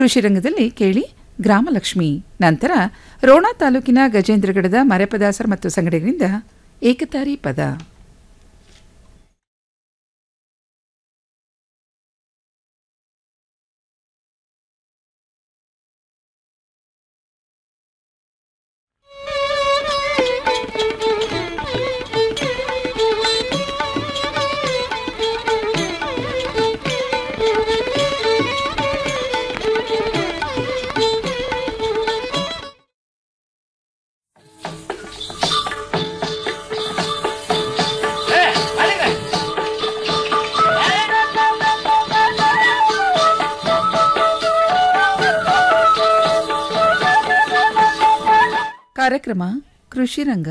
ಕೃಷಿ ರಂಗದಲ್ಲಿ ಕೇಳಿ ಗ್ರಾಮಲಕ್ಷ್ಮಿ ನಂತರ ರೋಣ ತಾಲೂಕಿನ ಗಜೇಂದ್ರಗಡದ ಮರೆಪದಾಸರ್ ಮತ್ತು ಸಂಗಡಿಗರಿಂದ ಏಕತಾರಿ ಪದ ಕಾರ್ಯಕ್ರಮ ಕೃಷಿ ರಂಗ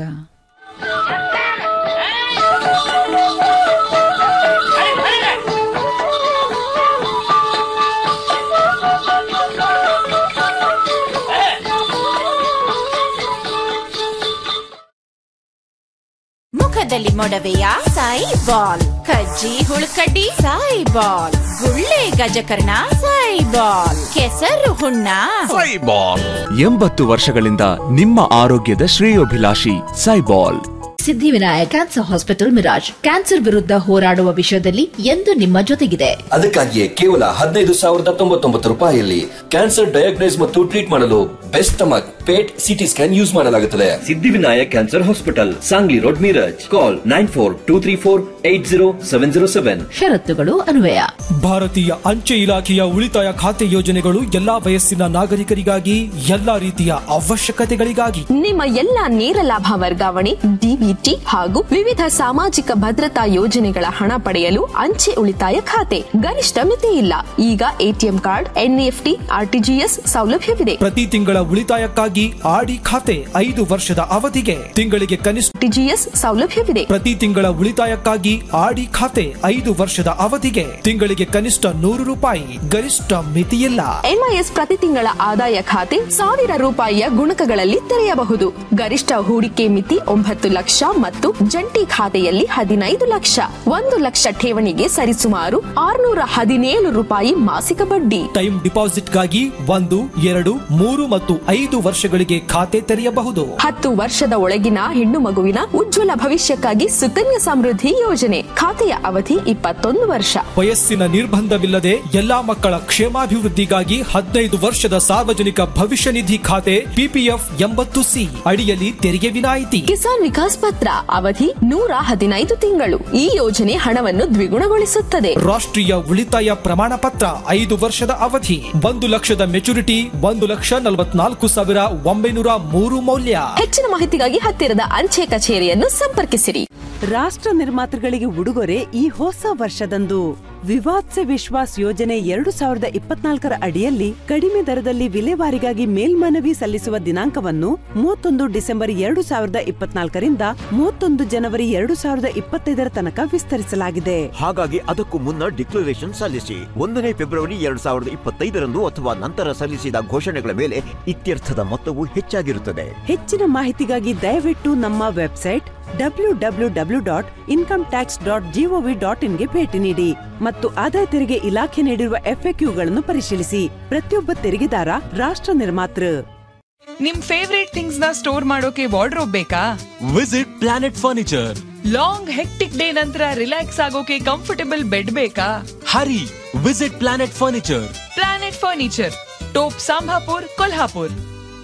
ಮುಖದಲ್ಲಿ ಮೊಡವೆಯ ಸಾಯಿ ಬಾಲ್ ಕಜ್ಜಿ ಹುಳುಕಡ್ಡಿ ಸಾಯಿ ಬಾಲ್ ಗುಳ್ಳೆ ಗಜಕರ್ಣ ಸಾಯಿ ಬಾಲ್ ಕೆಸರು ಹುಣ್ಣ ಸೈಬಾಲ್ ಎಂಬತ್ತು ವರ್ಷಗಳಿಂದ ನಿಮ್ಮ ಆರೋಗ್ಯದ ಶ್ರೇಯೋಭಿಲಾಷಿ Saibal Siddhivinayak cancer hospital Miraj cancer ವಿರುದ್ಧ ಹೋರಾಡುವ ವಿಷಯದಲ್ಲಿ ಎಂದು ನಿಮ್ಮ ಜೊತೆಗಿದೆ ಅದಕ್ಕಾಗಿಯೇ ಕೇವಲ ಹದಿನೈದು ಸಾವಿರದ ತೊಂಬತ್ತೊಂಬತ್ತು ರೂಪಾಯಿಯಲ್ಲಿ ಕ್ಯಾನ್ಸರ್ ಡಯಾಗ್ನೈಸ್ ಮತ್ತು ಟ್ರೀಟ್ ಮಾಡಲು best stomach PET CT scan use ಮಾಡಲಾಗುತ್ತದೆ Siddhivinayak cancer hospital Sangli road Miraj call nine four two three four eight zero seven zero seven ಷರತ್ತುಗಳು ಅನ್ವಯ ಭಾರತೀಯ ಅಂಚೆ ಇಲಾಖೆಯ ಉಳಿತಾಯ ಖಾತೆ ಯೋಜನೆಗಳು ಎಲ್ಲಾ ವಯಸ್ಸಿನ ನಾಗರಿಕರಿಗಾಗಿ ಎಲ್ಲಾ ರೀತಿಯ ಅವಶ್ಯಕತೆಗಳಿಗಾಗಿ ನಿಮ್ಮ ಎಲ್ಲ ನೇರ ಲಾಭ ವರ್ಗಾವಣೆ ಡಿಬಿಟಿ ಹಾಗೂ ವಿವಿಧ ಸಾಮಾಜಿಕ ಭದ್ರತಾ ಯೋಜನೆಗಳ ಹಣ ಪಡೆಯಲು ಅಂಚೆ ಉಳಿತಾಯ ಖಾತೆ ಗರಿಷ್ಠ ಮಿತಿ ಇಲ್ಲ ಈಗ ಎಟಿಎಂ ಕಾರ್ಡ್ ಎನ್ಇಎಫ್ಟಿ ಆರ್ಟಿಜಿಎಸ್ ಸೌಲಭ್ಯವಿದೆ ಪ್ರತಿ ತಿಂಗಳ ಉಳಿತಾಯಕ್ಕಾಗಿ ಆಡಿ ಖಾತೆ ಐದು ವರ್ಷದ ಅವಧಿಗೆ ತಿಂಗಳಿಗೆ ಕನಿಷ್ಠ ಟಿಜಿಎಸ್ ಸೌಲಭ್ಯವಿದೆ ಪ್ರತಿ ತಿಂಗಳ ಉಳಿತಾಯಕ್ಕಾಗಿ ಆಡಿ ಖಾತೆ ಐದು ವರ್ಷದ ಅವಧಿಗೆ ತಿಂಗಳಿಗೆ ಕನಿಷ್ಠ ನೂರು ರೂಪಾಯಿ ಗರಿಷ್ಠ ಮಿತಿಯಿಲ್ಲ ಎಂಐಎಸ್ ಪ್ರತಿ ತಿಂಗಳ ಆದಾಯ ಖಾತೆ ಸಾವಿರ ರೂಪಾಯಿಯ ಗುಣಕಗಳಲ್ಲಿ ತೆರೆಯಬಹುದು ಗರಿಷ್ಠ ಹೂಡಿಕೆ ಮಿತಿ ಒಂಬತ್ತು ಲಕ್ಷ ಮತ್ತು ಜಂಟಿ ಖಾತೆಯಲ್ಲಿ ಹದಿನೈದು ಲಕ್ಷ ಒಂದು ಲಕ್ಷ ಠೇವಣಿಗೆ ಸರಿಸುಮಾರು ಆರುನೂರ ಹದಿನೇಳು ರೂಪಾಯಿ ಮಾಸಿಕ ಬಡ್ಡಿ ಟೈಮ್ ಡಿಪಾಸಿಟ್ಗಾಗಿ ಒಂದು ಎರಡು ಮೂರು ಮತ್ತು ಐದು ವರ್ಷಗಳಿಗೆ ಖಾತೆ ತೆರೆಯಬಹುದು ಹತ್ತು ವರ್ಷದ ಒಳಗಿನ ಹೆಣ್ಣು ಮಗುವಿನ ಉಜ್ವಲ ಭವಿಷ್ಯಕ್ಕಾಗಿ ಸುಕನ್ಯಾ ಸಮೃದ್ಧಿ ಯೋಜನೆ ಖಾತೆಯ ಅವಧಿ ಇಪ್ಪತ್ತೊಂದು ವರ್ಷ ವಯಸ್ಸಿನ ನಿರ್ಬಂಧವಿಲ್ಲದೆ ಎಲ್ಲಾ ಮಕ್ಕಳ ಕ್ಷೇಮಾಭಿವೃದ್ಧಿಗಾಗಿ ಹದಿನೈದು ವರ್ಷದ ಸಾರ್ವಜನಿಕ ಭವಿಷ್ಯ ನಿಧಿ ಖಾತೆ ಪಿಪಿಎಫ್ ಎಂಬತ್ತು ಸಿ ಅಡಿಯಲ್ಲಿ ತೆರಿಗೆ ವಿನಾಯಿತಿ ಕಿಸಾನ್ ವಿಕಾಸ್ ಪತ್ರ ಅವಧಿ ನೂರ ಹದಿನೈದು ತಿಂಗಳು ಈ ಯೋಜನೆ ಹಣವನ್ನು ದ್ವಿಗುಣಗೊಳಿಸುತ್ತದೆ ರಾಷ್ಟ್ರೀಯ ಉಳಿತಾಯ ಪ್ರಮಾಣ ಪತ್ರ ಐದು ವರ್ಷದ ಅವಧಿ ಒಂದು ಲಕ್ಷದ ಮೆಚುರಿಟಿ ಒಂದು ಲಕ್ಷ ನಲವತ್ನಾಲ್ಕು ಸಾವಿರ ಒಂಬೈನೂರ ಮೂರು ಮೌಲ್ಯ ಹೆಚ್ಚಿನ ಮಾಹಿತಿಗಾಗಿ ಹತ್ತಿರದ ಅಂಚೆ ಕಚೇರಿಯನ್ನು ಸಂಪರ್ಕಿಸಿರಿ ರಾಷ್ಟ್ರ ನಿರ್ಮಾತೃಗಳಿಗೆ ಉಡುಗೊರೆ ಈ ಹೊಸ ವರ್ಷದಂದು ವಿವಾದ್ ಸೆ ವಿಶ್ವಾಸ್ ಯೋಜನೆ ಎರಡು ಸಾವಿರದ ಇಪ್ಪತ್ನಾಲ್ಕರ ಅಡಿಯಲ್ಲಿ ಕಡಿಮೆ ದರದಲ್ಲಿ ವಿಲೇವಾರಿಗಾಗಿ ಮೇಲ್ಮನವಿ ಸಲ್ಲಿಸುವ ದಿನಾಂಕವನ್ನು ಮೂವತ್ತೊಂದು ಡಿಸೆಂಬರ್ ಎರಡು ಸಾವಿರದ ಇಪ್ಪತ್ನಾಲ್ಕರಿಂದ ಮೂವತ್ತೊಂದು ಜನವರಿ ಎರಡು ಸಾವಿರದ ಇಪ್ಪತ್ತೈದರ ತನಕ ವಿಸ್ತರಿಸಲಾಗಿದೆ ಹಾಗಾಗಿ ಅದಕ್ಕೂ ಮುನ್ನ ಡಿಕ್ಲರೇಷನ್ ಸಲ್ಲಿಸಿ ಒಂದನೇ ಫೆಬ್ರವರಿ ಎರಡ್ ಸಾವಿರದ ಇಪ್ಪತ್ತೈದರಂದು ಅಥವಾ ನಂತರ ಸಲ್ಲಿಸಿದ ಘೋಷಣೆಗಳ ಮೇಲೆ ಇತ್ಯರ್ಥದ ಮೊತ್ತವು ಹೆಚ್ಚಾಗಿರುತ್ತದೆ ಹೆಚ್ಚಿನ ಮಾಹಿತಿಗಾಗಿ ದಯವಿಟ್ಟು ನಮ್ಮ website W W W dot income tax dot G O V dot ಇನ್ಗೆ ಭೇಟಿ ನೀಡಿ ಮತ್ತು ಆದಾಯ ತೆರಿಗೆ ಇಲಾಖೆ ನೀಡಿರುವ ಎಫ್ಎಕ್ಯೂಗಳನ್ನು ಪರಿಶೀಲಿಸಿ ಪ್ರತಿಯೊಬ್ಬ ತೆರಿಗೆದಾರ ರಾಷ್ಟ್ರ ನಿರ್ಮಾತೃ ನಿಮ್ ಫೇವ್ರೇಟ್ ಥಿಂಗ್ಸ್ ನ ಸ್ಟೋರ್ ಮಾಡೋಕೆ ವಾರ್ಡ್ರೋಬ್ ಬೇಕಾ visit planet furniture long hectic day ನಂತರ ರಿಲ್ಯಾಕ್ಸ್ ಆಗೋಕೆ ಕಂಫರ್ಟಬಲ್ ಬೆಡ್ ಬೇಕಾ hurry visit planet furniture planet furniture top Sambhapur Kolhapur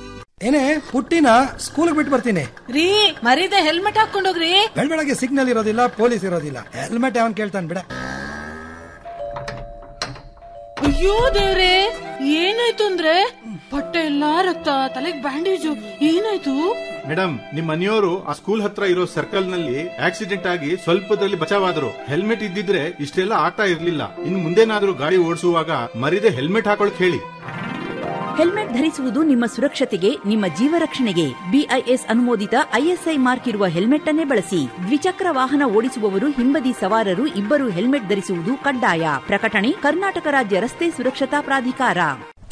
ಏನೇ ಪುಟ್ಟಿನ ಸ್ಕೂಲ್ ಬಿಟ್ಟು ಬರ್ತೀನಿ ರೀ ಮರೀದೆ ಹೆಲ್ಮೆಟ್ ಹಾಕೊಂಡೋಗ್ರಿ ಬೆಳಗ್ಗೆ ಸಿಗ್ನಲ್ ಇರೋದಿಲ್ಲ ಪೊಲೀಸ್ ಇರೋದಿಲ್ಲ ಹೆಲ್ಮೆಟ್ ಅವನ್ ಕೇಳ್ತಾನೆ ಬಿಡ ಅಯ್ಯೋ ದೇವ್ರೆ ಏನಾಯ್ತು ಅಂದ್ರೆ ಬಟ್ಟೆ ಎಲ್ಲಾ ರಕ್ತ ತಲೆಗ್ ಬ್ಯಾಂಡೇಜು ಏನಾಯ್ತು ಮೇಡಮ್ ನಿಮ್ ಮನೆಯವರು ಆ ಸ್ಕೂಲ್ ಹತ್ರ ಇರೋ ಸರ್ಕಲ್ ನಲ್ಲಿ ಆಕ್ಸಿಡೆಂಟ್ ಆಗಿ ಸ್ವಲ್ಪದಲ್ಲಿ ಬಚಾವಾದ್ರು ಹೆಲ್ಮೆಟ್ ಇದ್ದಿದ್ರೆ ಇಷ್ಟೆಲ್ಲ ಆಗ್ತಾ ಇರ್ಲಿಲ್ಲ ಇನ್ ಮುಂದೇನಾದ್ರೂ ಗಾಡಿ ಓಡಿಸುವಾಗ ಮರಿದೆ ಹೆಲ್ಮೆಟ್ ಹಾಕೊಳಕ್ ಹೇಳಿ ಹೆಲ್ಮೆಟ್ ಧರಿಸುವುದು ನಿಮ್ಮ ಸುರಕ್ಷತೆಗೆ ನಿಮ್ಮ ಜೀವ ರಕ್ಷಣೆಗೆ ಬಿಐಎಸ್ ಅನುಮೋದಿತ ಐಎಸ್ಐ ಮಾರ್ಕ್ ಇರುವ ಹೆಲ್ಮೆಟ್ ಅನ್ನೇ ಬಳಸಿ ದ್ವಿಚಕ್ರ ವಾಹನ ಓಡಿಸುವವರು ಹಿಂಬದಿ ಸವಾರರು ಇಬ್ಬರು ಹೆಲ್ಮೆಟ್ ಧರಿಸುವುದು ಕಡ್ಡಾಯ ಪ್ರಕಟಣೆ ಕರ್ನಾಟಕ ರಾಜ್ಯ ರಸ್ತೆ ಸುರಕ್ಷತಾ ಪ್ರಾಧಿಕಾರ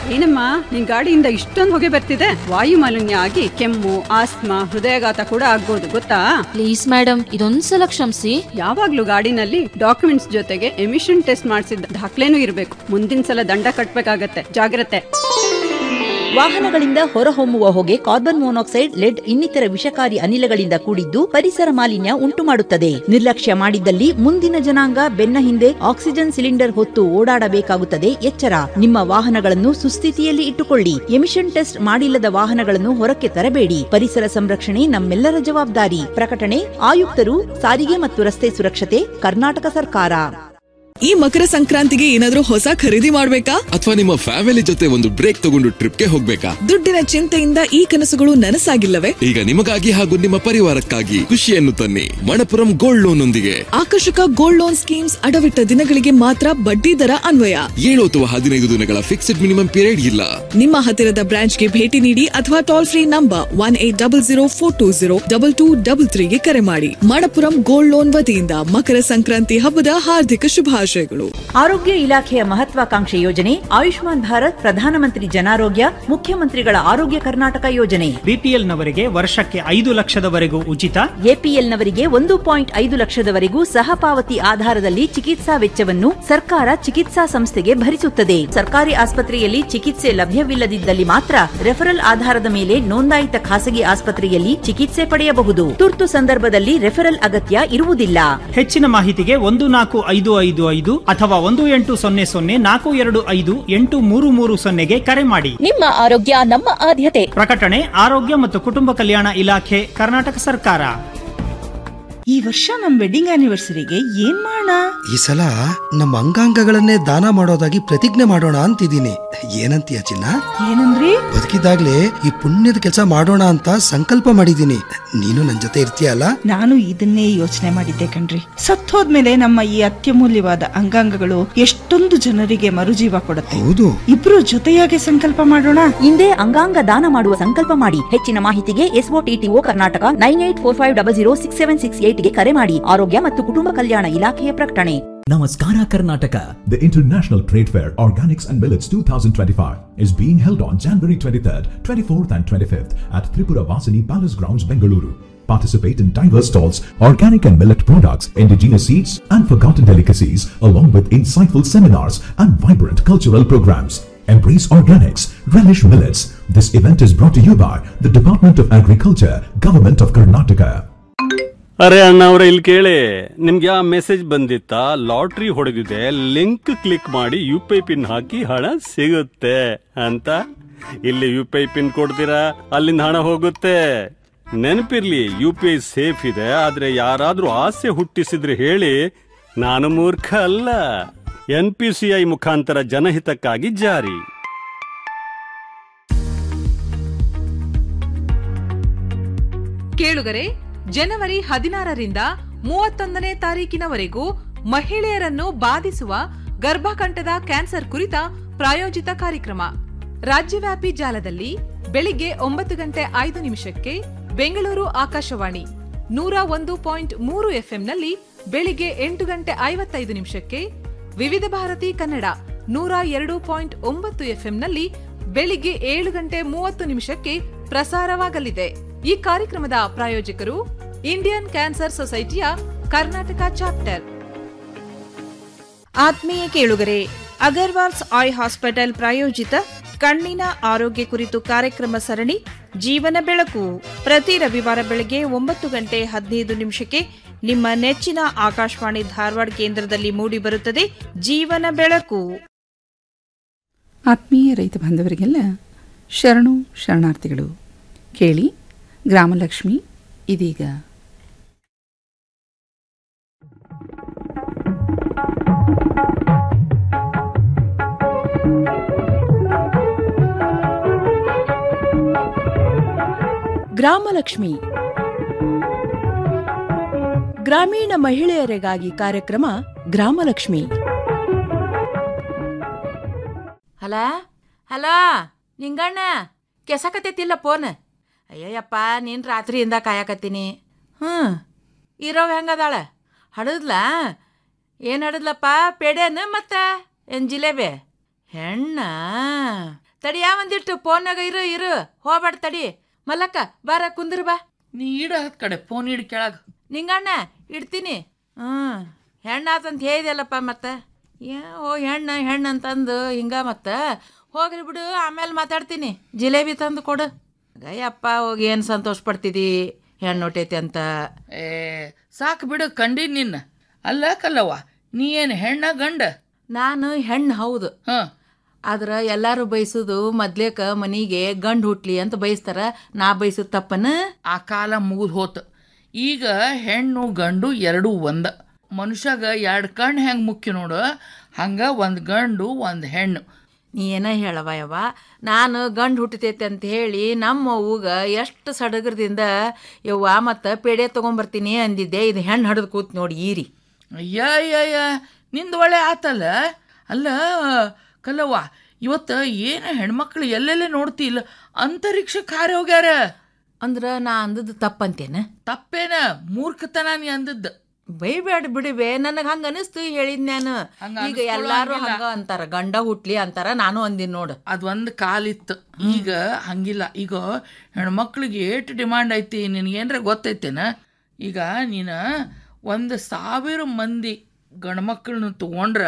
ಏನಮ್ಮ ನಿನ್ ಗಾಡಿಯಿಂದ ಇಷ್ಟೊಂದು ಹೊಗೆ ಬರ್ತಿದೆ ವಾಯು ಮಾಲಿನ್ಯ ಆಗಿ ಕೆಮ್ಮು ಆಸ್ತಮಾ ಹೃದಯಾಘಾತ ಕೂಡ ಆಗ್ಬೋದು ಗೊತ್ತಾ ಪ್ಲೀಸ್ ಮೇಡಮ್ ಇದೊಂದ್ಸಲ ಕ್ಷಮಿಸಿ ಯಾವಾಗ್ಲೂ ಗಾಡಿನಲ್ಲಿ ಡಾಕ್ಯುಮೆಂಟ್ಸ್ ಜೊತೆಗೆ ಎಮಿಷನ್ ಟೆಸ್ಟ್ ಮಾಡಿಸಿದ ದಾಖಲೆನೂ ಇರಬೇಕು ಮುಂದಿನ ಸಲ ದಂಡ ಕಟ್ಬೇಕಾಗತ್ತೆ ಜಾಗ್ರತೆ ವಾಹನಗಳಿಂದ ಹೊರಹೊಮ್ಮುವ ಹೊಗೆ ಕಾರ್ಬನ್ ಮೊನಾಕ್ಸೈಡ್ ಲೆಡ್ ಇನ್ನಿತರ ವಿಷಕಾರಿ ಅನಿಲಗಳಿಂದ ಕೂಡಿದ್ದು ಪರಿಸರ ಮಾಲಿನ್ಯ ಉಂಟು ಮಾಡುತ್ತದೆ ನಿರ್ಲಕ್ಷ್ಯ ಮಾಡಿದ್ದಲ್ಲಿ ಮುಂದಿನ ಜನಾಂಗ ಬೆನ್ನ ಹಿಂದೆ ಆಕ್ಸಿಜನ್ ಸಿಲಿಂಡರ್ ಹೊತ್ತು ಓಡಾಡಬೇಕಾಗುತ್ತದೆ ಎಚ್ಚರ ನಿಮ್ಮ ವಾಹನಗಳನ್ನು ಸುಸ್ಥಿತಿಯಲ್ಲಿ ಇಟ್ಟುಕೊಳ್ಳಿ ಎಮಿಷನ್ ಟೆಸ್ಟ್ ಮಾಡಿಲ್ಲದ ವಾಹನಗಳನ್ನು ಹೊರಕ್ಕೆ ತರಬೇಡಿ ಪರಿಸರ ಸಂರಕ್ಷಣೆ ನಮ್ಮೆಲ್ಲರ ಜವಾಬ್ದಾರಿ ಪ್ರಕಟಣೆ ಆಯುಕ್ತರು ಸಾರಿಗೆ ಮತ್ತು ರಸ್ತೆ ಸುರಕ್ಷತೆ ಕರ್ನಾಟಕ ಸರ್ಕಾರ ಈ ಮಕರ ಸಂಕ್ರಾಂತಿಗೆ ಏನಾದ್ರೂ ಹೊಸ ಖರೀದಿ ಮಾಡ್ಬೇಕಾ ಅಥವಾ ನಿಮ್ಮ ಫ್ಯಾಮಿಲಿ ಜೊತೆ ಒಂದು ಬ್ರೇಕ್ ತಗೊಂಡು ಟ್ರಿಪ್ಗೆ ಹೋಗ್ಬೇಕಾ ದುಡ್ಡಿನ ಚಿಂತೆಯಿಂದ ಈ ಕನಸುಗಳು ನನಸಾಗಿಲ್ಲವೇ ಈಗ ನಿಮಗಾಗಿ ಹಾಗೂ ನಿಮ್ಮ ಪರಿವಾರಕ್ಕಾಗಿ ಖುಷಿಯನ್ನು ತನ್ನಿ ಮಣಪುರಂ ಗೋಲ್ಡ್ ಲೋನ್ ಒಂದಿಗೆ ಆಕರ್ಷಕ ಗೋಲ್ಡ್ ಲೋನ್ ಸ್ಕೀಮ್ಸ್ ಅಡವಿಟ್ಟ ದಿನಗಳಿಗೆ ಮಾತ್ರ ಬಡ್ಡಿ ದರ ಅನ್ವಯ ಏಳು ಅಥವಾ ಹದಿನೈದು ದಿನಗಳ ಫಿಕ್ಸ್ಡ್ ಮಿನಿಮಮ್ ಪೀರಿಯಡ್ ಇಲ್ಲ ನಿಮ್ಮ ಹತ್ತಿರದ ಬ್ರಾಂಚ್ಗೆ ಭೇಟಿ ನೀಡಿ ಅಥವಾ toll free number one eight double zero four two zero double two double ತ್ರೀಗೆ ಕರೆ ಮಾಡಿ ಮಣಪುರಂ ಗೋಲ್ಡ್ ಲೋನ್ ವತಿಯಿಂದ ಮಕರ ಸಂಕ್ರಾಂತಿ ಹಬ್ಬದ ಹಾರ್ದಿಕ ಶುಭಾಶಯಗಳು ಆರೋಗ್ಯ ಇಲಾಖೆಯ ಮಹತ್ವಾಕಾಂಕ್ಷೆ ಯೋಜನೆ ಆಯುಷ್ಮಾನ್ ಭಾರತ್ ಪ್ರಧಾನಮಂತ್ರಿ ಜನಾರೋಗ್ಯ ಮುಖ್ಯಮಂತ್ರಿಗಳ ಆರೋಗ್ಯ ಕರ್ನಾಟಕ ಯೋಜನೆ ಬಿಪಿಎಲ್ ನವರಿಗೆ ವರ್ಷಕ್ಕೆ ಐದು ಲಕ್ಷದವರೆಗೂ ಉಚಿತ ಎಪಿಎಲ್ನವರಿಗೆ ಒಂದು ಪಾಯಿಂಟ್ ಐದು ಲಕ್ಷದವರೆಗೂ ಸಹಪಾವತಿ ಆಧಾರದಲ್ಲಿ ಚಿಕಿತ್ಸಾ ವೆಚ್ಚವನ್ನು ಸರ್ಕಾರ ಚಿಕಿತ್ಸಾ ಸಂಸ್ಥೆಗೆ ಭರಿಸುತ್ತದೆ ಸರ್ಕಾರಿ ಆಸ್ಪತ್ರೆಯಲ್ಲಿ ಚಿಕಿತ್ಸೆ ಲಭ್ಯವಿಲ್ಲದಿದ್ದಲ್ಲಿ ಮಾತ್ರ ರೆಫರಲ್ ಆಧಾರದ ಮೇಲೆ ನೋಂದಾಯಿತ ಖಾಸಗಿ ಆಸ್ಪತ್ರೆಯಲ್ಲಿ ಚಿಕಿತ್ಸೆ ಪಡೆಯಬಹುದು ತುರ್ತು ಸಂದರ್ಭದಲ್ಲಿ ರೆಫರಲ್ ಅಗತ್ಯ ಇರುವುದಿಲ್ಲ ಹೆಚ್ಚಿನ ಮಾಹಿತಿಗೆ ಒಂದು ನಾಲ್ಕು ಐದು ಐದು ಐದು ಅಥವಾ ಒಂದು ಎಂಟು ಸೊನ್ನೆ ಸೊನ್ನೆ ನಾಲ್ಕು ಎರಡು ಐದು ಎಂಟು ಮೂರು ಮೂರು ಸೊನ್ನೆಗೆ ಕರೆ ಮಾಡಿ ನಿಮ್ಮ ಆರೋಗ್ಯ ನಮ್ಮ ಆದ್ಯತೆ ಪ್ರಕಟಣೆ ಆರೋಗ್ಯ ಮತ್ತು ಕುಟುಂಬ ಕಲ್ಯಾಣ ಇಲಾಖೆ ಕರ್ನಾಟಕ ಸರ್ಕಾರ ಈ ವರ್ಷ ನಮ್ ವೆಡ್ಡಿಂಗ್ ಆನಿವರ್ಸರಿಗೆ ಏನ್ ಮಾಡೋಣ ಈ ಸಲ ನಮ್ಮ ಅಂಗಾಂಗಗಳನ್ನೇ ದಾನ ಮಾಡೋದಾಗಿ ಪ್ರತಿಜ್ಞೆ ಮಾಡೋಣ ಅಂತಿದ್ದೀನಿ ಏನಂತೀಯ ಚಿನ್ನ ಏನಂದ್ರಿ ಬದುಕಿದಾಗ್ಲೇ ಈ ಪುಣ್ಯದ ಕೆಲಸ ಮಾಡೋಣ ಅಂತ ಸಂಕಲ್ಪ ಮಾಡಿದ್ದೀನಿ ನೀನು ನನ್ ಜೊತೆ ಇರ್ತೀಯಲ್ಲ ನಾನು ಇದನ್ನೇ ಯೋಚನೆ ಮಾಡಿದ್ದೆ ಕಣ್ರಿ ಸತ್ತೋದ್ಮೇಲೆ ನಮ್ಮ ಈ ಅತ್ಯಮೂಲ್ಯವಾದ ಅಂಗಾಂಗಗಳು ಎಷ್ಟೊಂದು ಜನರಿಗೆ ಮರುಜೀವ ಕೊಡುತ್ತೆ ಹೌದು ಇಬ್ರು ಜೊತೆಯಾಗಿ ಸಂಕಲ್ಪ ಮಾಡೋಣ ಹಿಂದೆ ಅಂಗಾಂಗ ದಾನ ಮಾಡುವ ಸಂಕಲ್ಪ ಮಾಡಿ ಹೆಚ್ಚಿನ ಮಾಹಿತಿಗೆ SOTTO Karnataka nine eight four five double zero six seven six ಏಟ್ಗೆ ಕರೆ ಮಾಡಿ ಆರೋಗ್ಯ ಮತ್ತು ಕುಟುಂಬ ಕಲ್ಯಾಣ ಇಲಾಖೆಯ ಪ್ರಕಟಣೆ Namaskara Karnataka. The International Trade Fair Organics and Millets 2025 is being held on January 23rd, 24th and 25th at Tripura Vasini Palace Grounds, Bengaluru. Participate in diverse stalls, organic and millet products, indigenous seeds and forgotten delicacies along with insightful seminars and vibrant cultural programs. Embrace organics, relish millets. This event is brought to you by the Department of Agriculture, Government of Karnataka. ಅರೆ ಅಣ್ಣ ಅವ್ರೆ ಇಲ್ಲಿ ಕೇಳಿ ನಿಮ್ಗೆ ಆ message ಬಂದಿತ್ತಾ lottery ಹೊಡೆದಿದೆ link click ಮಾಡಿ ಯು ಪಿ ಐ ಪಿನ್ ಹಾಕಿ ಹಣ ಸಿಗುತ್ತೆ ಅಂತ ಇಲ್ಲಿ ಯು ಪಿ ಐ ಪಿನ್ ಕೊಡ್ತೀರಾ ಅಲ್ಲಿಂದ ಹಣ ಹೋಗುತ್ತೆ ನೆನಪಿರ್ಲಿ ಯು ಪಿ ಐ ಸೇಫ್ ಇದೆ ಆದ್ರೆ ಯಾರಾದ್ರೂ ಆಸೆ ಹುಟ್ಟಿಸಿದ್ರೆ ಹೇಳಿ ನಾನು ಮೂರ್ಖ ಅಲ್ಲ ಎನ್ ಪಿ ಸಿ ಐ ಮುಖಾಂತರ ಜನಹಿತಕ್ಕಾಗಿ ಜಾರಿ ಕೇಳುಗರೆ ಜನವರಿ ಹದಿನಾರರಿಂದ ಮೂವತ್ತೊಂದನೇ ತಾರೀಕಿನವರೆಗೂ ಮಹಿಳೆಯರನ್ನು ಬಾಧಿಸುವ ಗರ್ಭಕಂಠದ ಕ್ಯಾನ್ಸರ್ ಕುರಿತ ಪ್ರಾಯೋಜಿತ ಕಾರ್ಯಕ್ರಮ ರಾಜ್ಯವ್ಯಾಪಿ ಜಾಲದಲ್ಲಿ ಬೆಳಿಗ್ಗೆ ಒಂಬತ್ತು ಗಂಟೆ ಐದು ನಿಮಿಷಕ್ಕೆ ಬೆಂಗಳೂರು ಆಕಾಶವಾಣಿ ನೂರ ಒಂದು ಪಾಯಿಂಟ್ ಮೂರು ಎಫ್ಎಂನಲ್ಲಿ ಬೆಳಿಗ್ಗೆ ಎಂಟು ಗಂಟೆ ಐವತ್ತೈದು ನಿಮಿಷಕ್ಕೆ ವಿವಿಧ ಭಾರತಿ ಕನ್ನಡ ನೂರ ಎರಡು ಪಾಯಿಂಟ್ ಒಂಬತ್ತು ಎಫ್ಎಂನಲ್ಲಿ ಬೆಳಿಗ್ಗೆ ಏಳು ಗಂಟೆ ಮೂವತ್ತು ನಿಮಿಷಕ್ಕೆ ಪ್ರಸಾರವಾಗಲಿದೆ ಈ ಕಾರ್ಯಕ್ರಮದ ಪ್ರಾಯೋಜಕರು ಇಂಡಿಯನ್ ಕ್ಯಾನ್ಸರ್ ಸೊಸೈಟಿಯ ಕರ್ನಾಟಕ ಚಾಪ್ಟರ್ ಆತ್ಮೀಯ ಕೇಳುಗರೆ ಅಗರ್ವಾಲ್ಸ್ ಐ ಹಾಸ್ಪಿಟಲ್ ಪ್ರಾಯೋಜಿತ ಕಣ್ಣಿನ ಆರೋಗ್ಯ ಕುರಿತು ಕಾರ್ಯಕ್ರಮ ಸರಣಿ ಜೀವನ ಬೆಳಕು ಪ್ರತಿ ರವಿವಾರ ಬೆಳಗ್ಗೆ ಒಂಬತ್ತು ಗಂಟೆ ಹದಿನೈದು ನಿಮಿಷಕ್ಕೆ ನಿಮ್ಮ ನೆಚ್ಚಿನ ಆಕಾಶವಾಣಿ ಧಾರವಾಡ ಕೇಂದ್ರದಲ್ಲಿ ಮೂಡಿಬರುತ್ತದೆ ಜೀವನ ಬೆಳಕು ಆತ್ಮೀಯ ರೈತ ಬಾಂಧವರಿಗೆಲ್ಲ ಶರಣು ಶರಣಾರ್ಥಿಗಳು ಕೇಳಿ ಗ್ರಾಮಲಕ್ಷ್ಮಿ ಇದೀಗ ಗ್ರಾಮಲಕ್ಷ್ಮಿ ಗ್ರಾಮೀಣ ಮಹಿಳೆಯರಿಗಾಗಿ ಕಾರ್ಯಕ್ರಮ ಗ್ರಾಮಲಕ್ಷ್ಮಿ ಹಲ ಹಲೋ ನಿಂಗಣ್ಣ ಕೆಸಕತ್ತೈತಿಲ್ಲ ಫೋನ್ ಅಯ್ಯಯ್ಯಪ್ಪ ನೀನು ರಾತ್ರಿಯಿಂದ ಕಾಯಕತ್ತೀನಿ ಹ್ಞೂ ಇರೋವ್ ಹೆಂಗದಾಳ ಹಡದ್ಲ ಏನು ಹಡದ್ಲಪ್ಪ ಪೇಡೆನ ಮತ್ತೆ ಏನು ಜಿಲೇಬಿ ಹೆಣ್ಣ ತಡಿಯಾ ಒಂದಿಟ್ಟು ಫೋನ್ನಾಗ ಇರು ಇರು ಹೋಗ್ಬೇಡ ತಡಿ ಮಲ್ಲಕ್ಕ ಬಾರ ಕುಂದ್ರ ಬಾ ನೀ ಇಡ ಹತ್ ಕಡೆ ಫೋನ್ ಇಡ್ ಕೆಳಗ ನಿಂಗಣ್ಣ ಇಡ್ತೀನಿ ಹ್ಞೂ ಹೆಣ್ಣಾತಂತ ಹೇಳಿದೆಲ್ಲಪ್ಪ ಮತ್ತೆ ಯಾ ಓ ಹೆಣ್ಣು ಹೆಣ್ಣು ಅಂತಂದು ಹಿಂಗ ಮತ್ತೆ ಹೋಗ್ಲಿ ಬಿಡು ಆಮೇಲೆ ಮಾತಾಡ್ತೀನಿ ಜಿಲೇಬಿ ತಂದು ಕೊಡು ಅಯ್ಯಪ್ಪ ಹೋಗಿ ಏನು ಸಂತೋಷ ಪಡ್ತಿದಿ ಹೆಣ್ಣು ಹುಟ್ಟೈತಿ ಅಂತ ಏ ಸಾಕು ಬಿಡು ಕಂಡಿ ನಿನ್ನ ಅಲ್ಲ ಕಲ್ಲವ್ವ ನೀ ಏನು ಹೆಣ್ಣ ಗಂಡ ನಾನು ಹೆಣ್ಣು ಹೌದು ಹಾಂ ಆದ್ರೆ ಎಲ್ಲರೂ ಬಯಸೋದು ಮೊದ್ಲೇಕ ಮನಿಗೆ ಗಂಡು ಹುಟ್ಲಿ ಅಂತ ಬಯಸ್ತಾರ ನಾ ಬಯಸೋದು ತಪ್ಪನ ಆ ಕಾಲ ಮುಗಿದು ಹೋತು ಈಗ ಹೆಣ್ಣು ಗಂಡು ಎರಡೂ ಒಂದ ಮನುಷ್ಯಾಗ ಎರಡು ಕಣ್ಣು ಹೆಂಗೆ ಮುಖ್ಯ ನೋಡು ಹಂಗೆ ಒಂದು ಗಂಡು ಒಂದು ಹೆಣ್ಣು ನೀ ಏನ ಹೇಳವ ಯವ್ವ ನಾನು ಗಂಡು ಹುಟ್ಟತೈತೆ ಅಂತ ಹೇಳಿ ನಮ್ಮ ಅವ್ಗ ಎಷ್ಟು ಸಡಗರದಿಂದ ಯವ್ವ ಮತ್ತು ಪೇಡೆ ತೊಗೊಂಬರ್ತೀನಿ ಅಂದಿದ್ದೆ ಇದು ಹೆಣ್ಣು ಹಡ್ದು ಕೂತ್ ನೋಡಿ ಈರಿ ಅಯ್ಯ ಅಯ್ಯ ಅಯ್ಯ ನಿಂದು ಒಳ್ಳೆ ಆತಲ್ಲ ಅಲ್ಲ ಕಲ್ಲವ್ವ ಇವತ್ತು ಏನು ಹೆಣ್ಮಕ್ಳು ಎಲ್ಲೆಲ್ಲೇ ನೋಡ್ತಿಲ್ಲ ಅಂತರಿಕ್ಷಕ್ಕೆ ಹಾರಿ ಹೋಗ್ಯಾರ ಅಂದ್ರೆ ನಾ ಅಂದದ್ದು ತಪ್ಪಂತೇನ ತಪ್ಪೇನ ಮೂರ್ಖತನ ನೀ ಅಂದದ್ದು ಬೈಬೇಡ ಬಿಡಿಬೆ ನನಗೆ ಹಂಗ ಅನಿಸ್ತು ಹೇಳಿದ್ ನಾನು ಹಂಗ ಈಗ ಅನಿಸ್ಕೊಳ್ಳೋ ಎಲ್ಲಾರು ಹಂಗಿಲ್ಲ. ಹಂಗ ಅಂತಾರ ಗಂಡ ಹುಟ್ಲಿ ಅಂತಾರ ನಾನು ಅಂದಿನ್ ನೋಡು ಅದೊಂದು ಕಾಲಿತ್ತು ಈಗ ಹಂಗಿಲ್ಲ ಈಗ ಹೆಣ್ಮಕ್ಳಿಗೆ ಏಟು ಡಿಮಾಂಡ್ ಐತಿ ನಿನಗೇನ್ರ ಗೊತ್ತೈತೇನ ಈಗ ನೀನು ಒಂದು ಸಾವಿರ ಮಂದಿ ಗಂಡ್ಮಕ್ಳನ್ನ ತಗೊಂಡ್ರ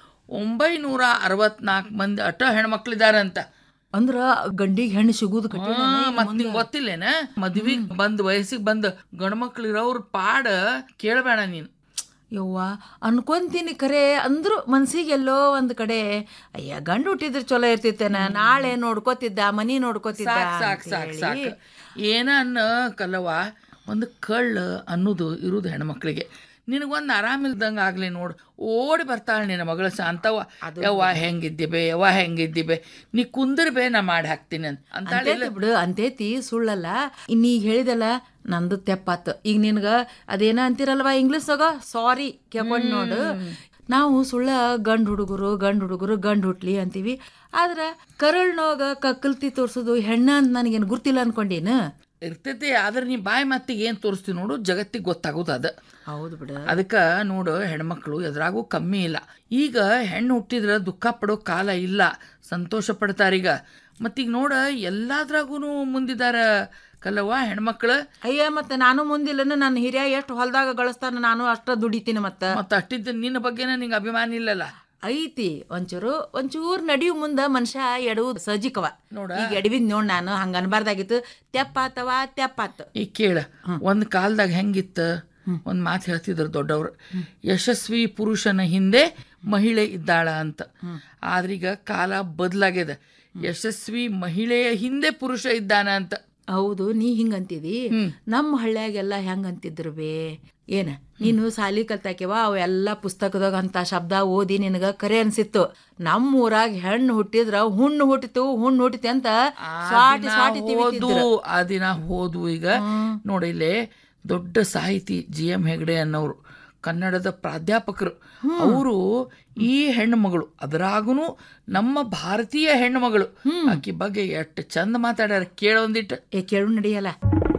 ಒಂಬೈನೂರ ಅರವತ್ನಾಲ್ಕು ಮಂದಿ ಅಟ ಹೆಣ್ಮಕ್ಳಿದಾರಂತ ಅಂದ್ರ ಗಂಡಿಗೆ ಹೆಣ್ಣು ಸಿಗುದು ಕಠಿಣ ಮತ್ ನಿಂಗೆ ಗೊತ್ತಿಲ್ಲೇನ ಮದ್ವಿಗ್ ಬಂದ್ ವಯಸ್ಸಿಗೆ ಬಂದ್ ಗಂಡ್ಮಕ್ಳು ಇರೋವ್ರ ಪಾಡ ಕೇಳಬೇಡ ನೀನು ಯವ್ವ ಅನ್ಕೊಂತೀನಿ ಖರೆ ಅಂದ್ರು ಮನ್ಸಿಗೆ ಎಲ್ಲೋ ಒಂದ್ ಕಡೆ ಅಯ್ಯ ಗಂಡು ಹುಟ್ಟಿದ್ರೆ ಚಲೋ ಇರ್ತಿತ್ತೇನ ನಾಳೆ ನೋಡ್ಕೋತಿದ್ದ ಮನಿ ನೋಡ್ಕೋತಿದ್ದ ಸಾಕ್ ಸಾಕ್ ಸಾಕ್ ಅಂತ ಸಾಕ್ ಹೇಳಿ. ಏನ ಅನ್ನ ಕಲ್ಲವ್ವ ಒಂದು ಕಳ್ಳ ಅನ್ನೋದು ಇರುದು ಹೆಣ್ಮಕ್ಳಿಗೆ ನಿನಗೊಂದು ಆರಾಮಿಲ್ದಂಗೆ ಆಗ್ಲಿ ನೋಡು ಓಡಿ ಬರ್ತಾಳೆ ನಿನ್ನ ಮಗಳು ಶಾಂತವ್ವ ಯವ್ವ ಹೆಂಗಿದ್ದಿಬೆ ಯವ್ವ ಹೆಂಗಿದ್ದಿಬೆ ನೀ ಕುಂದಿರ್ಬೆ ನಾ ಮಾಡಿ ಹಾಕ್ತೀನಿ ಅಂತ ಅಂತಾಳೆ ಅಂತೈತಿ ಬಿಡು ಅಂತೈತಿ ಸುಳ್ಳಲ್ಲ ಇನ್ನೀಗ ಹೇಳಿದಲ್ಲ ನಂದು ತೆಪ್ಪಾತು ಈಗ ನಿನ್ಗ ಅದೇನ ಅಂತಿರಲ್ವಾ ಇಂಗ್ಲೀಷ್ದಾಗ ಸಾರಿ ಕೇಳ್ಕೊಂಡ್ ನೋಡು ನಾವು ಸುಳ್ಳ ಗಂಡು ಹುಡುಗರು ಗಂಡು ಹುಡುಗರು ಗಂಡು ಹುಟ್ಲಿ ಅಂತೀವಿ ಆದ್ರೆ ಕರಳ್ನೋಗ ಕಕ್ಕಲ್ತಿ ತೋರ್ಸೋದು ಹೆಣ್ಣ ಅಂತ ನನಗೇನು ಗುರ್ತಿಲ್ಲ ಅನ್ಕೊಂಡೇನು ಇರ್ತೈತಿ ಆದ್ರೆ ನೀ ಬಾಯಿ ಮತ್ತಿಗೆ ಏನು ತೋರಿಸ್ತೀವಿ ನೋಡು ಜಗತ್ತಿಗೆ ಗೊತ್ತಾಗೋದು ಅದು ಹೌದು ಬಿಡು ಅದಕ್ಕೆ ನೋಡು ಹೆಣ್ಮಕ್ಳು ಎದುರಾಗೂ ಕಮ್ಮಿ ಇಲ್ಲ ಈಗ ಹೆಣ್ಣು ಹುಟ್ಟಿದ್ರೆ ದುಃಖ ಪಡೋ ಕಾಲ ಇಲ್ಲ ಸಂತೋಷ ಪಡ್ತಾರೀಗ ಮತ್ತೀಗ ನೋಡ ಎಲ್ಲಾದ್ರಾಗೂ ಮುಂದಿದಾರ ಕಲ್ಲವ್ವ ಹೆಣ್ಮಕ್ಳು ಅಯ್ಯ ಮತ್ತೆ ನಾನು ಮುಂದಿಲ್ಲನ ನನ್ನ ಹಿರಿಯ ಎಷ್ಟು ಹೊಲದಾಗ ಗಳಿಸ್ತಾನ ನಾನು ಅಷ್ಟ ದುಡಿತೀನಿ ಮತ್ತ ಮತ್ತೆ ಅಷ್ಟಿದ್ದ ನಿನ್ನ ಬಗ್ಗೆನ ನಿಂಗೆ ಅಭಿಮಾನ ಇಲ್ಲಲ್ಲ ಐತಿ ಒಂಚೂರು ಒಂಚೂರು ನಡಿಯು ಮುಂದ ಮನುಷ್ಯ ಎಡುವುದು ಸಜ್ಜಿಕವ ನೋಡ. ಈಗ ಎಡವಿದ್ ನೋಡ್ ನಾನು ಹಂಗ ಅನ್ಬಾರ್ದಾಗಿತ್ತು ತೆಪ್ಪಾತವ ತೆಪ್ಪಾತ ಈಗ ಕೇಳ ಒಂದು ಕಾಲದಾಗ ಹೆಂಗಿತ್ತ ಒಂದು ಮಾತು ಹೇಳ್ತಿದ್ರು ದೊಡ್ಡವ್ರು ಯಶಸ್ವಿ ಪುರುಷನ ಹಿಂದೆ ಮಹಿಳೆ ಇದ್ದಾಳ ಅಂತ ಆದ್ರೀಗ ಕಾಲ ಬದಲಾಗ್ಯದ ಯಶಸ್ವಿ ಮಹಿಳೆಯ ಹಿಂದೆ ಪುರುಷ ಇದ್ದಾನ ಅಂತ ಹೌದು ನೀ ಹಿಂಗಂತಿದಿ ನಮ್ಮ ಹಳ್ಳ್ಯಾಗೆಲ್ಲ ಹೆಂಗಂತಿದ್ರು ಬೇ ಏನ ನೀನು ಸಾಲಿ ಕಲ್ತಾಕ್ಯವ ಅವೆಲ್ಲ ಪುಸ್ತಕದಾಗ ಅಂತ ಶಬ್ದ ಓದಿ ನಿನಗ ಕರೆ ಅನ್ಸಿತ್ತು ನಮ್ಮ ಊರಾಗ ಹೆಣ್ಣು ಹುಟ್ಟಿದ್ರ ಹುಣ್ಣು ಹುಟ್ಟಿತು ಹುಣ್ಣು ಹುಟ್ಟಿತಿ ಅಂತ ಆ ಸ್ವಾಟಿ ದಿನ ಸ್ವಾಟಿ ಹೋದ್ವು, ತಿವಿತಿದ್ರು. ಆ ದಿನ ಹೋದ್ವು ಈಗ ನೋಡಿ ಇಲ್ಲೇ ದೊಡ್ಡ ಸಾಹಿತಿ ಜಿ ಎಂ ಹೆಗ್ಡೆ ಅನ್ನೋರು ಕನ್ನಡದ ಪ್ರಾಧ್ಯಾಪಕರು ಅವರು ಈ ಹೆಣ್ಣು ಮಗಳು ಅದರಾಗೂ ನಮ್ಮ ಭಾರತೀಯ ಹೆಣ್ಣು ಮಗಳು ಆಕಿ ಬಗ್ಗೆ ಎಷ್ಟು ಚಂದ ಮಾತಾಡ್ಯಾರ ಕೇಳೊಂದಿಟ್ಟು ಏ ಕೇಳು ನಡೆಯಲ್ಲ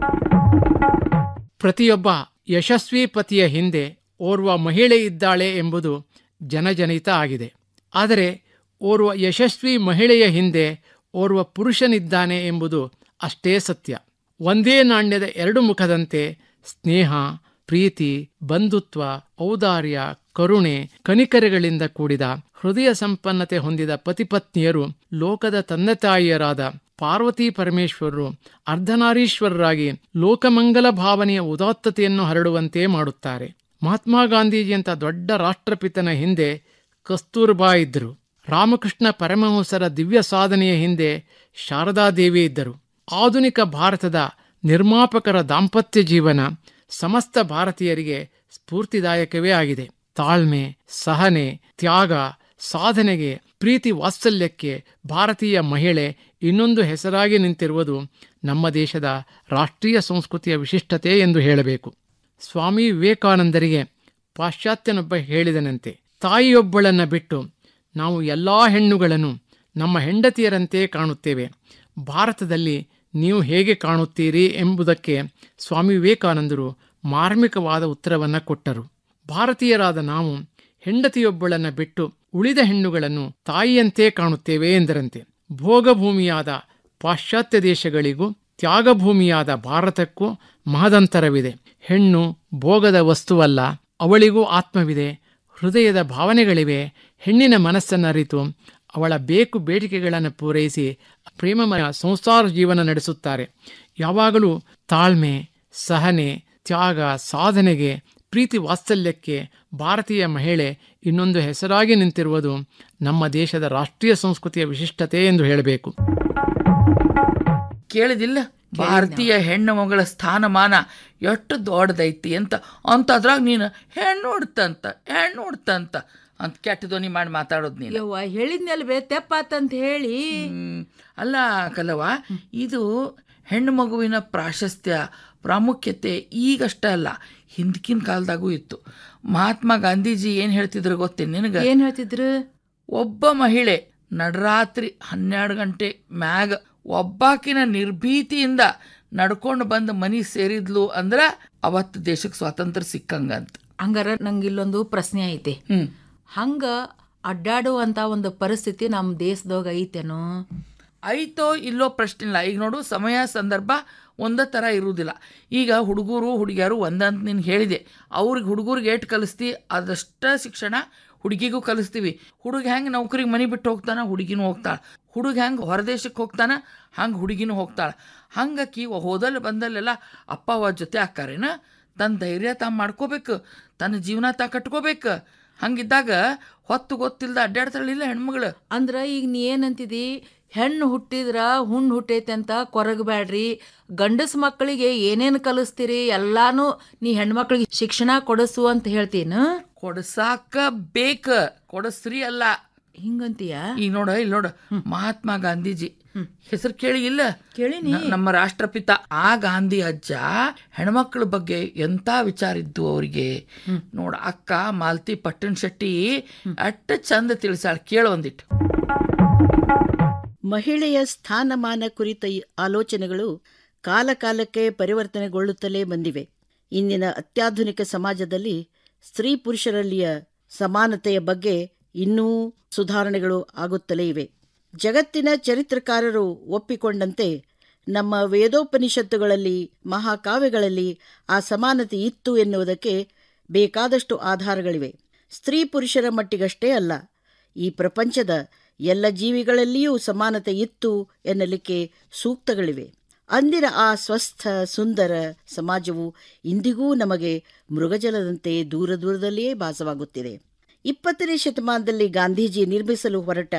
ಪ್ರತಿಯೊಬ್ಬ ಯಶಸ್ವಿ ಪತಿಯ ಹಿಂದೆ ಓರ್ವ ಮಹಿಳೆ ಇದ್ದಾಳೆ ಎಂಬುದು ಜನಜನಿತ ಆಗಿದೆ ಆದರೆ ಓರ್ವ ಯಶಸ್ವಿ ಮಹಿಳೆಯ ಹಿಂದೆ ಓರ್ವ ಪುರುಷನಿದ್ದಾನೆ ಎಂಬುದು ಅಷ್ಟೇ ಸತ್ಯ ಒಂದೇ ನಾಣ್ಯದ ಎರಡು ಮುಖದಂತೆ ಸ್ನೇಹ ಪ್ರೀತಿ ಬಂಧುತ್ವ ಔದಾರ್ಯ ಕರುಣೆ ಕನಿಕರೆಗಳಿಂದ ಕೂಡಿದ ಹೃದಯ ಸಂಪನ್ನತೆ ಹೊಂದಿದ ಪತಿಪತ್ನಿಯರು ಲೋಕದ ತಂದೆ ತಾಯಿಯರಾದ ಪಾರ್ವತಿ ಪರಮೇಶ್ವರರು ಅರ್ಧನಾರೀಶ್ವರರಾಗಿ ಲೋಕಮಂಗಲ ಭಾವನೆಯ ಉದಾತ್ತತೆಯನ್ನು ಹರಡುವಂತೆ ಮಾಡುತ್ತಾರೆ ಮಹಾತ್ಮ ಗಾಂಧೀಜಿಯಂಥ ದೊಡ್ಡ ರಾಷ್ಟ್ರಪಿತನ ಹಿಂದೆ ಕಸ್ತೂರ್ಬಾ ಇದ್ದರು ರಾಮಕೃಷ್ಣ ಪರಮಹಂಸರ ದಿವ್ಯ ಸಾಧನೆಯ ಹಿಂದೆ ಶಾರದಾದೇವಿ ಇದ್ದರು ಆಧುನಿಕ ಭಾರತದ ನಿರ್ಮಾಪಕರ ದಾಂಪತ್ಯ ಜೀವನ ಸಮಸ್ತ ಭಾರತೀಯರಿಗೆ ಸ್ಫೂರ್ತಿದಾಯಕವೇ ಆಗಿದೆ ತಾಳ್ಮೆ ಸಹನೆ ತ್ಯಾಗ ಸಾಧನೆಗೆ ಪ್ರೀತಿ ವಾತ್ಸಲ್ಯಕ್ಕೆ ಭಾರತೀಯ ಮಹಿಳೆ ಇನ್ನೊಂದು ಹೆಸರಾಗಿ ನಿಂತಿರುವುದು ನಮ್ಮ ದೇಶದ ರಾಷ್ಟ್ರೀಯ ಸಂಸ್ಕೃತಿಯ ವಿಶಿಷ್ಟತೆ ಎಂದು ಹೇಳಬೇಕು ಸ್ವಾಮಿ ವಿವೇಕಾನಂದರಿಗೆ ಪಾಶ್ಚಾತ್ಯನೊಬ್ಬ ಹೇಳಿದನಂತೆ ತಾಯಿಯೊಬ್ಬಳನ್ನ ಬಿಟ್ಟು ನಾವು ಎಲ್ಲ ಹೆಣ್ಣುಗಳನ್ನು ನಮ್ಮ ಹೆಂಡತಿಯರಂತೆ ಕಾಣುತ್ತೇವೆ ಭಾರತದಲ್ಲಿ ನೀವು ಹೇಗೆ ಕಾಣುತ್ತೀರಿ ಎಂಬುದಕ್ಕೆ ಸ್ವಾಮಿ ವಿವೇಕಾನಂದರು ಮಾರ್ಮಿಕವಾದ ಉತ್ತರವನ್ನು ಕೊಟ್ಟರು ಭಾರತೀಯರಾದ ನಾವು ಹೆಂಡತಿಯೊಬ್ಬಳನ್ನ ಬಿಟ್ಟು ಉಳಿದ ಹೆಣ್ಣುಗಳನ್ನು ತಾಯಿಯಂತೆ ಕಾಣುತ್ತೇವೆ ಎಂದರಂತೆ ಭೋಗಭೂಮಿಯಾದ ಪಾಶ್ಚಾತ್ಯ ದೇಶಗಳಿಗೂ ತ್ಯಾಗಭೂಮಿಯಾದ ಭಾರತಕ್ಕೂ ಮಹದಂತರವಿದೆ ಹೆಣ್ಣು ಭೋಗದ ವಸ್ತುವಲ್ಲ ಅವಳಿಗೂ ಆತ್ಮವಿದೆ ಹೃದಯದ ಭಾವನೆಗಳಿವೆ ಹೆಣ್ಣಿನ ಮನಸ್ಸನ್ನರಿತು ಅವಳ ಬೇಕು ಬೇಡಿಕೆಗಳನ್ನು ಪೂರೈಸಿ ಪ್ರೇಮಮಯ ಸಂಸಾರ ಜೀವನ ನಡೆಸುತ್ತಾರೆ ಯಾವಾಗಲೂ ತಾಳ್ಮೆ ಸಹನೆ ತ್ಯಾಗ ಸಾಧನೆಗೆ ಪ್ರೀತಿ ವಾತ್ಸಲ್ಯಕ್ಕೆ ಭಾರತೀಯ ಮಹಿಳೆ ಇನ್ನೊಂದು ಹೆಸರಾಗಿ ನಿಂತಿರುವುದು ನಮ್ಮ ದೇಶದ ರಾಷ್ಟ್ರೀಯ ಸಂಸ್ಕೃತಿಯ ವಿಶಿಷ್ಟತೆ ಎಂದು ಹೇಳಬೇಕು ಕೇಳಿದಿಲ್ಲ ಭಾರತೀಯ ಹೆಣ್ಣು ಮಗಳ ಸ್ಥಾನಮಾನ ಎಷ್ಟು ದೊಡ್ಡದೈತಿ ಅಂತ ಅಂತದ್ರಾಗ ನೀನು ಹೆಣ್ಣು ನೋಡ್ತಂತ ಹೆಣ್ಣು ನೋಡ್ತಂತ ಅಂತ ಕೆಟ್ಟ ಧ್ವನಿ ಮಾಡಿ ಮಾತಾಡೋದು ನೀನು ಯವ್ವ ಹೇಳಿದ್ನಲ್ವೇ ತೆಪ್ಪಾತಂತ ಹೇಳಿ ಅಲ್ಲ ಕಲವ ಇದು ಹೆಣ್ಣು ಮಗುವಿನ ಪ್ರಾಶಸ್ತ್ಯ ಪ್ರಾಮುಖ್ಯತೆ ಈಗಷ್ಟ ಅಲ್ಲ ಹಿಂದಕಿನ ಕಾಲದಾಗೂ ಇತ್ತು ಮಹಾತ್ಮ ಗಾಂಧೀಜಿ ಏನು ಹೇಳ್ತಿದ್ರು ಗೊತ್ತೇನು ನಿನಗೆ ಏನ್ ಹೇಳ್ತಿದ್ರು ಒಬ್ಬ ಮಹಿಳೆ ನಡರಾತ್ರಿ ಹನ್ನೆರಡು ಗಂಟೆ ಮ್ಯಾಗ ಒಬ್ಬಾಕಿನ ನಿರ್ಭೀತಿಯಿಂದ ನಡ್ಕೊಂಡು ಬಂದು ಮನಿ ಸೇರಿದ್ಲು ಅಂದ್ರ ಅವತ್ತು ದೇಶಕ್ಕೆ ಸ್ವಾತಂತ್ರ್ಯ ಸಿಕ್ಕಂಗಂತ ಹಂಗಾರ ನಂಗೆ ಇಲ್ಲೊಂದು ಪ್ರಶ್ನೆ ಐತಿ ಹಂಗ ಅಡ್ಡಾಡುವಂತ ಒಂದು ಪರಿಸ್ಥಿತಿ ನಮ್ಮ ದೇಶದಾಗ ಐತೇನೋ ಐತೋ ಇಲ್ಲೋ ಪ್ರಶ್ನೆ ಇಲ್ಲ ಈಗ ನೋಡು ಸಮಯ ಸಂದರ್ಭ ಒಂದೇ ಥರ ಇರುವುದಿಲ್ಲ ಈಗ ಹುಡುಗರು ಹುಡುಗಿಯರು ಒಂದಂತ ನೀನು ಹೇಳಿದೆ ಅವ್ರಿಗೆ ಹುಡುಗರಿಗೆ ಏಟ್ ಕಲಿಸ್ತಿ ಅದಷ್ಟ ಶಿಕ್ಷಣ ಹುಡುಗಿಗೂ ಕಲಿಸ್ತೀವಿ ಹುಡುಗ ಹೆಂಗೆ ನೌಕರಿಗೆ ಮನೆ ಬಿಟ್ಟು ಹೋಗ್ತಾನ ಹುಡುಗಿನೂ ಹೋಗ್ತಾಳೆ ಹುಡುಗ ಹೆಂಗೆ ಹೊರದೇಶಕ್ಕೆ ಹೋಗ್ತಾನ ಹಂಗೆ ಹುಡುಗಿನೂ ಹೋಗ್ತಾಳೆ ಹಂಗಕ್ಕಿ ಹೋದಲ್ಲಿ ಬಂದಲ್ಲೆಲ್ಲ ಅಪ್ಪ ಅವ್ವ ಜೊತೆ ಹಾಕಾರೇನ ತನ್ನ ಧೈರ್ಯ ತಾ ಮಾಡ್ಕೋಬೇಕು ತನ್ನ ಜೀವನ ತಾ ಕಟ್ಕೋಬೇಕು ಹಂಗಿದ್ದಾಗ ಹೊತ್ತು ಗೊತ್ತಿಲ್ದ ಅಡ್ಡಾಡ್ತಾಳಿಲ್ಲ ಹೆಣ್ಮಗಳು ಅಂದ್ರ ಈಗ ನೀ ಏನಂತಿದಿ ಹೆಣ್ಣು ಹುಟ್ಟಿದ್ರ ಹುಣ್ಣು ಹುಟ್ಟೈತೆ ಅಂತ ಕೊರಗಬೇಡ್ರಿ ಗಂಡಸ ಮಕ್ಕಳಿಗೆ ಏನೇನು ಕಲಿಸ್ತೀರಿ ಎಲ್ಲಾನು ನೀ ಹೆಣ್ಮಕ್ಳಿಗೆ ಶಿಕ್ಷಣ ಕೊಡಸು ಅಂತ ಹೇಳ್ತೀನ ಕೊಡ್ಸಾಕ ಬೇಕ ಕೊಡಸ್ರಿ ಅಲ್ಲ ಹಿಂಗಂತೀಯ ಈಗ ನೋಡ ಇಲ್ಲಿ ನೋಡ ಮಹಾತ್ಮ ಗಾಂಧೀಜಿ ಹೆಸರು ಕೇಳಿ ಇಲ್ಲ ಕೇಳಿನಿ. ನ- ನಮ್ಮ ರಾಷ್ಟ್ರಪಿತ ಆ ಗಾಂಧಿ ಅಜ್ಜ ಹೆಣ್ಮಕ್ಳ ಬಗ್ಗೆ ಎಂತ ವಿಚಾರ ಇದ್ದು ಅವರಿಗೆ ನೋಡ ಅಕ್ಕ ಮಾಲ್ತಿ ಪಟ್ಟಣ ಶೆಟ್ಟಿ ಅಟ್ಟ ಚಂದ ತಿಳಿಸಾಳ ಕೇಳ ಒಂದಿಟ್ಟು ಮಹಿಳೆಯ ಸ್ಥಾನಮಾನ ಕುರಿತ ಈ ಆಲೋಚನೆಗಳು ಕಾಲಕಾಲಕ್ಕೆ ಪರಿವರ್ತನೆಗೊಳ್ಳುತ್ತಲೇ ಬಂದಿವೆ ಇಂದಿನ ಅತ್ಯಾಧುನಿಕ ಸಮಾಜದಲ್ಲಿ ಸ್ತ್ರೀ ಪುರುಷರಲ್ಲಿಯ ಸಮಾನತೆಯ ಬಗ್ಗೆ ಇನ್ನೂ ಸುಧಾರಣೆಗಳು ಆಗುತ್ತಲೇ ಇವೆ ಜಗತ್ತಿನ ಚರಿತ್ರಕಾರರು ಒಪ್ಪಿಕೊಂಡಂತೆ ನಮ್ಮ ವೇದೋಪನಿಷತ್ತುಗಳಲ್ಲಿ ಮಹಾಕಾವ್ಯಗಳಲ್ಲಿ ಆ ಸಮಾನತೆ ಇತ್ತು ಎನ್ನುವುದಕ್ಕೆ ಬೇಕಾದಷ್ಟು ಆಧಾರಗಳಿವೆ ಸ್ತ್ರೀ ಪುರುಷರ ಮಟ್ಟಿಗಷ್ಟೇ ಅಲ್ಲ ಈ ಪ್ರಪಂಚದ ಎಲ್ಲ ಜೀವಿಗಳಲ್ಲಿಯೂ ಸಮಾನತೆ ಇತ್ತು ಎನ್ನಲಿಕ್ಕೆ ಸೂಕ್ತಗಳಿವೆ ಅಂದಿನ ಆ ಸ್ವಸ್ಥ ಸುಂದರ ಸಮಾಜವು ಇಂದಿಗೂ ನಮಗೆ ಮೃಗಜಲದಂತೆ ದೂರ ದೂರದಲ್ಲಿಯೇ ಭಾಸವಾಗುತ್ತಿದೆ ಇಪ್ಪತ್ತನೇ ಶತಮಾನದಲ್ಲಿ ಗಾಂಧೀಜಿ ನಿರ್ಮಿಸಲು ಹೊರಟ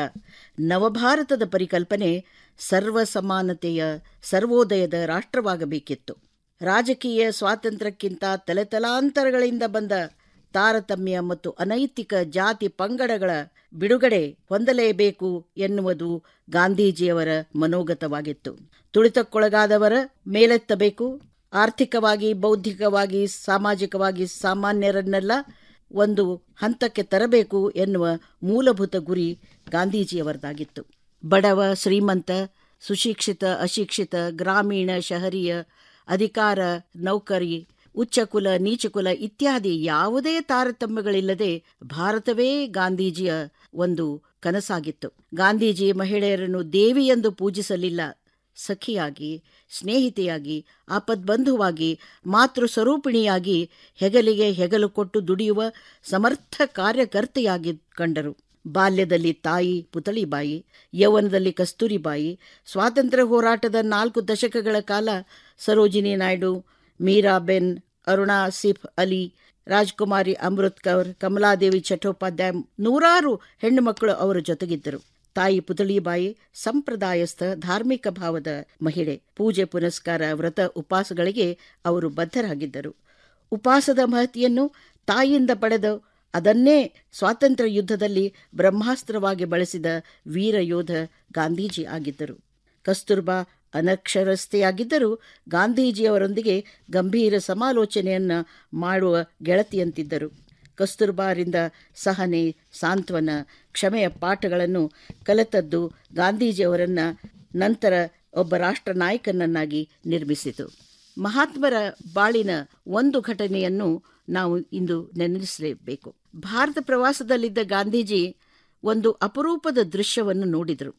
ನವಭಾರತದ ಪರಿಕಲ್ಪನೆ ಸರ್ವ ಸಮಾನತೆಯ ಸರ್ವೋದಯದ ರಾಷ್ಟ್ರವಾಗಬೇಕಿತ್ತು ರಾಜಕೀಯ ಸ್ವಾತಂತ್ರ್ಯಕ್ಕಿಂತ ತಲೆತಲಾಂತರಗಳಿಂದ ಬಂದ ತಾರತಮ್ಯ ಮತ್ತು ಅನೈತಿಕ ಜಾತಿ ಪಂಗಡಗಳ ಬಿಡುಗಡೆ ಹೊಂದಲೇಬೇಕು ಎನ್ನುವುದು ಗಾಂಧೀಜಿಯವರ ಮನೋಗತವಾಗಿತ್ತು ತುಳಿತಕ್ಕೊಳಗಾದವರ ಮೇಲೆತ್ತಬೇಕು ಆರ್ಥಿಕವಾಗಿ ಬೌದ್ಧಿಕವಾಗಿ ಸಾಮಾಜಿಕವಾಗಿ ಸಾಮಾನ್ಯರನ್ನೆಲ್ಲ ಒಂದು ಹಂತಕ್ಕೆ ತರಬೇಕು ಎನ್ನುವ ಮೂಲಭೂತ ಗುರಿ ಗಾಂಧೀಜಿಯವರದಾಗಿತ್ತು ಬಡವ ಶ್ರೀಮಂತ ಸುಶಿಕ್ಷಿತ ಅಶಿಕ್ಷಿತ ಗ್ರಾಮೀಣ ಶಹರಿಯ ಅಧಿಕಾರ ನೌಕರಿ ಉಚ್ಚಕುಲ ನೀಚಕುಲ ಇತ್ಯಾದಿ ಯಾವುದೇ ತಾರತಮ್ಯಗಳಿಲ್ಲದೆ ಭಾರತವೇ ಗಾಂಧೀಜಿಯ ಒಂದು ಕನಸಾಗಿತ್ತು ಗಾಂಧೀಜಿ ಮಹಿಳೆಯರನ್ನು ದೇವಿ ಎಂದು ಪೂಜಿಸಲಿಲ್ಲ ಸಖಿಯಾಗಿ ಸ್ನೇಹಿತೆಯಾಗಿ ಆಪದ್ಬಂಧುವಾಗಿ ಮಾತೃ ಸ್ವರೂಪಿಣಿಯಾಗಿ ಹೆಗಲಿಗೆ ಹೆಗಲು ಕೊಟ್ಟು ದುಡಿಯುವ ಸಮರ್ಥ ಕಾರ್ಯಕರ್ತೆಯಾಗಿ ಕಂಡರು ಬಾಲ್ಯದಲ್ಲಿ ತಾಯಿ ಪುತಳಿಬಾಯಿ ಯೌವನದಲ್ಲಿ ಕಸ್ತೂರಿಬಾಯಿ ಸ್ವಾತಂತ್ರ್ಯ ಹೋರಾಟದ ನಾಲ್ಕು ದಶಕಗಳ ಕಾಲ ಸರೋಜಿನಿ ನಾಯ್ಡು ಮೀರಾಬೆನ್ ಅರುಣಾ ಸಿಫ್ ಅಲಿ ರಾಜ್ಕುಮಾರಿ ಅಮೃತ್ ಕೌರ್ ಕಮಲಾದೇವಿ ಚಟ್ಟೋಪಾಧ್ಯಾಯ ನೂರಾರು ಹೆಣ್ಣು ಮಕ್ಕಳು ಅವರ ಜೊತೆಗಿದ್ದರು ತಾಯಿ ಪುತಳಿಬಾಯಿ ಸಂಪ್ರದಾಯಸ್ಥ ಧಾರ್ಮಿಕ ಭಾವದ ಮಹಿಳೆ ಪೂಜೆ ಪುನಸ್ಕಾರ ವ್ರತ ಉಪವಾಸಗಳಿಗೆ ಅವರು ಬದ್ಧರಾಗಿದ್ದರು ಉಪವಾಸದ ಮಹತಿಯನ್ನು ತಾಯಿಯಿಂದ ಪಡೆದ ಅದನ್ನೇ ಸ್ವಾತಂತ್ರ್ಯ ಯುದ್ಧದಲ್ಲಿ ಬ್ರಹ್ಮಾಸ್ತ್ರವಾಗಿ ಬಳಸಿದ ವೀರ ಯೋಧ ಗಾಂಧೀಜಿ ಆಗಿದ್ದರು ಕಸ್ತೂರ್ಬಾ ಅನಕ್ಷರಸ್ಥೆಯಾಗಿದ್ದರೂ ಗಾಂಧೀಜಿಯವರೊಂದಿಗೆ ಗಂಭೀರ ಸಮಾಲೋಚನೆಯನ್ನ ಮಾಡುವ ಗೆಳತಿಯಂತಿದ್ದರು ಕಸ್ತೂರ್ಬಾರಿಂದ ಸಹನೆ ಸಾಂತ್ವನ ಕ್ಷಮೆಯ ಪಾಠಗಳನ್ನು ಕಲಿತದ್ದು ಗಾಂಧೀಜಿಯವರನ್ನ ನಂತರ ಒಬ್ಬ ರಾಷ್ಟ್ರ ನಾಯಕನನ್ನಾಗಿ ನಿರ್ಮಿಸಿತು ಮಹಾತ್ಮರ ಬಾಳಿನ ಒಂದು ಘಟನೆಯನ್ನು ನಾವು ಇಂದು ನೆನಪಿಸಲೇಬೇಕು ಭಾರತ ಪ್ರವಾಸದಲ್ಲಿದ್ದ ಗಾಂಧೀಜಿ ಒಂದು ಅಪರೂಪದ ದೃಶ್ಯವನ್ನು ನೋಡಿದರು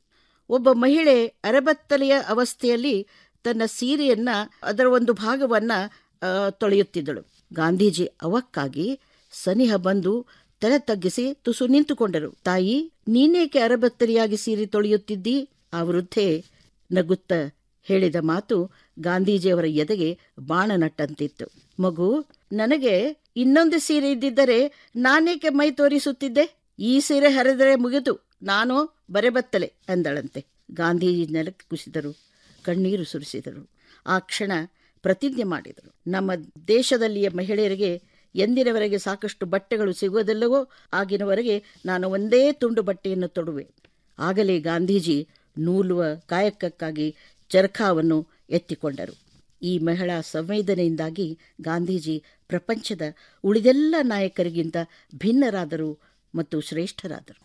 ಒಬ್ಬ ಮಹಿಳೆ ಅರೆಬತ್ತಲೆಯ ಅವಸ್ಥೆಯಲ್ಲಿ ತನ್ನ ಸೀರೆಯನ್ನ ಅದರ ಒಂದು ಭಾಗವನ್ನ ಆ, ತೊಳೆಯುತ್ತಿದ್ದಳು ಗಾಂಧೀಜಿ ಅವಕ್ಕಾಗಿ ಸನಿಹ ಬಂದು ತಲೆ ತಗ್ಗಿಸಿ ತುಸು ನಿಂತುಕೊಂಡರು ತಾಯಿ ನೀನೇಕೆ ಅರಬತ್ತರಿಯಾಗಿ ಸೀರೆ ತೊಳೆಯುತ್ತಿದ್ದಿ ಆ ವೃದ್ಧೆ ನಗುತ್ತ ಹೇಳಿದ ಮಾತು ಗಾಂಧೀಜಿಯವರ ಎದೆಗೆ ಬಾಣ ನಟ್ಟಂತಿತ್ತು ಮಗು ನನಗೆ ಇನ್ನೊಂದು ಸೀರೆ ಇದ್ದಿದ್ದರೆ ನಾನೇಕೆ ಮೈ ತೋರಿಸುತ್ತಿದ್ದೆ ಈ ಸೀರೆ ಹರಿದರೆ ಮುಗಿದು ನಾನು ಬರೆಬತ್ತಲೆ ಎಂದಳಂತೆ ಗಾಂಧೀಜಿ ನೆಲಕ್ಕೆ ಕುಸಿದರು ಕಣ್ಣೀರು ಸುರಿಸಿದರು ಆ ಕ್ಷಣ ಪ್ರತಿಜ್ಞೆ ಮಾಡಿದರು ನಮ್ಮ ದೇಶದಲ್ಲಿಯ ಮಹಿಳೆಯರಿಗೆ ಎಂದಿನವರೆಗೆ ಸಾಕಷ್ಟು ಬಟ್ಟೆಗಳು ಸಿಗುವುದಿಲ್ಲವೋ ಆಗಿನವರೆಗೆ ನಾನು ಒಂದೇ ತುಂಡು ಬಟ್ಟೆಯನ್ನು ತೊಡುವೆ ಆಗಲೇ ಗಾಂಧೀಜಿ ನೂಲುವ ಕಾಯಕಕ್ಕಾಗಿ ಚರಖಾವನ್ನು ಎತ್ತಿಕೊಂಡರು ಈ ಮಹಿಳಾ ಸಂವೇದನೆಯಿಂದಾಗಿ ಗಾಂಧೀಜಿ ಪ್ರಪಂಚದ ಉಳಿದೆಲ್ಲ ನಾಯಕರಿಗಿಂತ ಭಿನ್ನರಾದರು ಮತ್ತು ಶ್ರೇಷ್ಠರಾದರು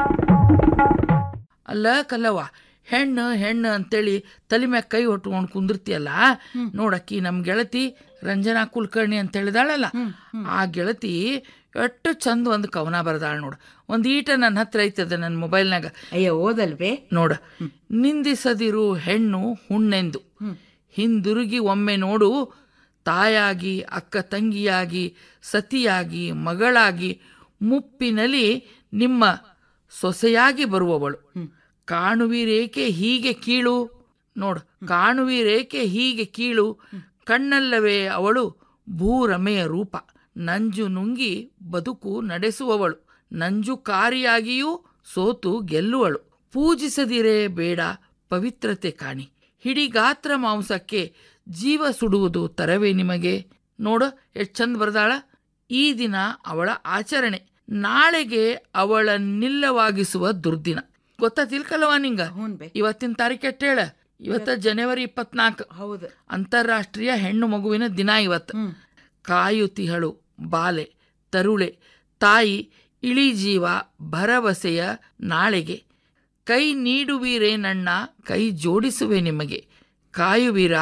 ಅಲ್ಲ ಕಲ್ಲವ್ವ ಹೆಣ್ಣು ಹೆಣ್ಣು ಅಂತೇಳಿ ತಲೆ ಮ್ಯಾಗ ಕೈ ಹೊಟ್ಕೊಂಡು ಕುಂದಿರ್ತಿಯಲ್ಲ ನೋಡಕ್ಕಿ ನಮ್ಮ ಗೆಳತಿ ರಂಜನಾ ಕುಲಕರ್ಣಿ ಅಂತ ಹೇಳಿದಾಳಲ್ಲ ಆ ಗೆಳತಿ ಎಷ್ಟು ಚಂದ ಒಂದು ಕವನ ಬರ್ದಾಳ ನೋಡು ಒಂದು ಈಟ ನನ್ನ ಹತ್ರ ಐತದ ನನ್ನ ಮೊಬೈಲ್ನಾಗ ಅಯ್ಯ ಓದಲ್ವೇ ನೋಡ ನಿಂದಿಸದಿರು ಹೆಣ್ಣು ಹುಣ್ಣೆಂದು ಹಿಂದಿರುಗಿ ಒಮ್ಮೆ ನೋಡು ತಾಯಾಗಿ ಅಕ್ಕ ತಂಗಿಯಾಗಿ ಸತಿಯಾಗಿ ಮಗಳಾಗಿ ಮುಪ್ಪಿನಲ್ಲಿ ನಿಮ್ಮ ಸೊಸೆಯಾಗಿ ಬರುವವಳು ಕಾಣುವಿರೇಕೆ ಹೀಗೆ ಕೀಳು ನೋಡು ಕಾಣುವಿರೇಕೆ ಹೀಗೆ ಕೀಳು ಕಣ್ಣಲ್ಲವೇ ಅವಳು ಭೂರಮೆಯ ರೂಪ ನಂಜು ನುಂಗಿ ಬದುಕು ನಡೆಸುವವಳು ನಂಜುಕಾರಿಯಾಗಿಯೂ ಸೋತು ಗೆಲ್ಲುವಳು ಪೂಜಿಸದಿರೇ ಬೇಡ ಪವಿತ್ರತೆ ಕಾಣಿ ಹಿಡಿಗಾತ್ರ ಮಾಂಸಕ್ಕೆ ಜೀವ ಸುಡುವುದು ತರವೇ ನಿಮಗೆ ನೋಡು ಎಷ್ಟು ಚಂದ ಬರ್ದಾಳ ಈ ದಿನ ಅವಳ ಆಚರಣೆ ನಾಳೆಗೆ ಅವಳ ನಿಲ್ಲವಾಗಿಸುವ ದುರ್ದಿನ ಗೊತ್ತಾ ತಿಳ್ಕಲ್ಲವ ನಿಂಗ ಇವತ್ತಿನ ತಾರೀಕು ಎಷ್ಟ್ ಹೇಳ ಇವತ್ತ ಜನವರಿ ಇಪ್ಪತ್ನಾಲ್ಕು ಹೌದು ಅಂತಾರಾಷ್ಟ್ರೀಯ ಹೆಣ್ಣು ಮಗುವಿನ ದಿನ ಇವತ್ತು ಕಾಯುತಿಹಳು ಬಾಲೆ ತರುಳೆ ತಾಯಿ ಇಳಿ ಜೀವ ಭರವಸೆಯ ನಾಳೆಗೆ ಕೈ ನೀಡುವಿರೇ ನನ್ನ ಕೈ ಜೋಡಿಸುವೆ ನಿಮಗೆ ಕಾಯುವಿರ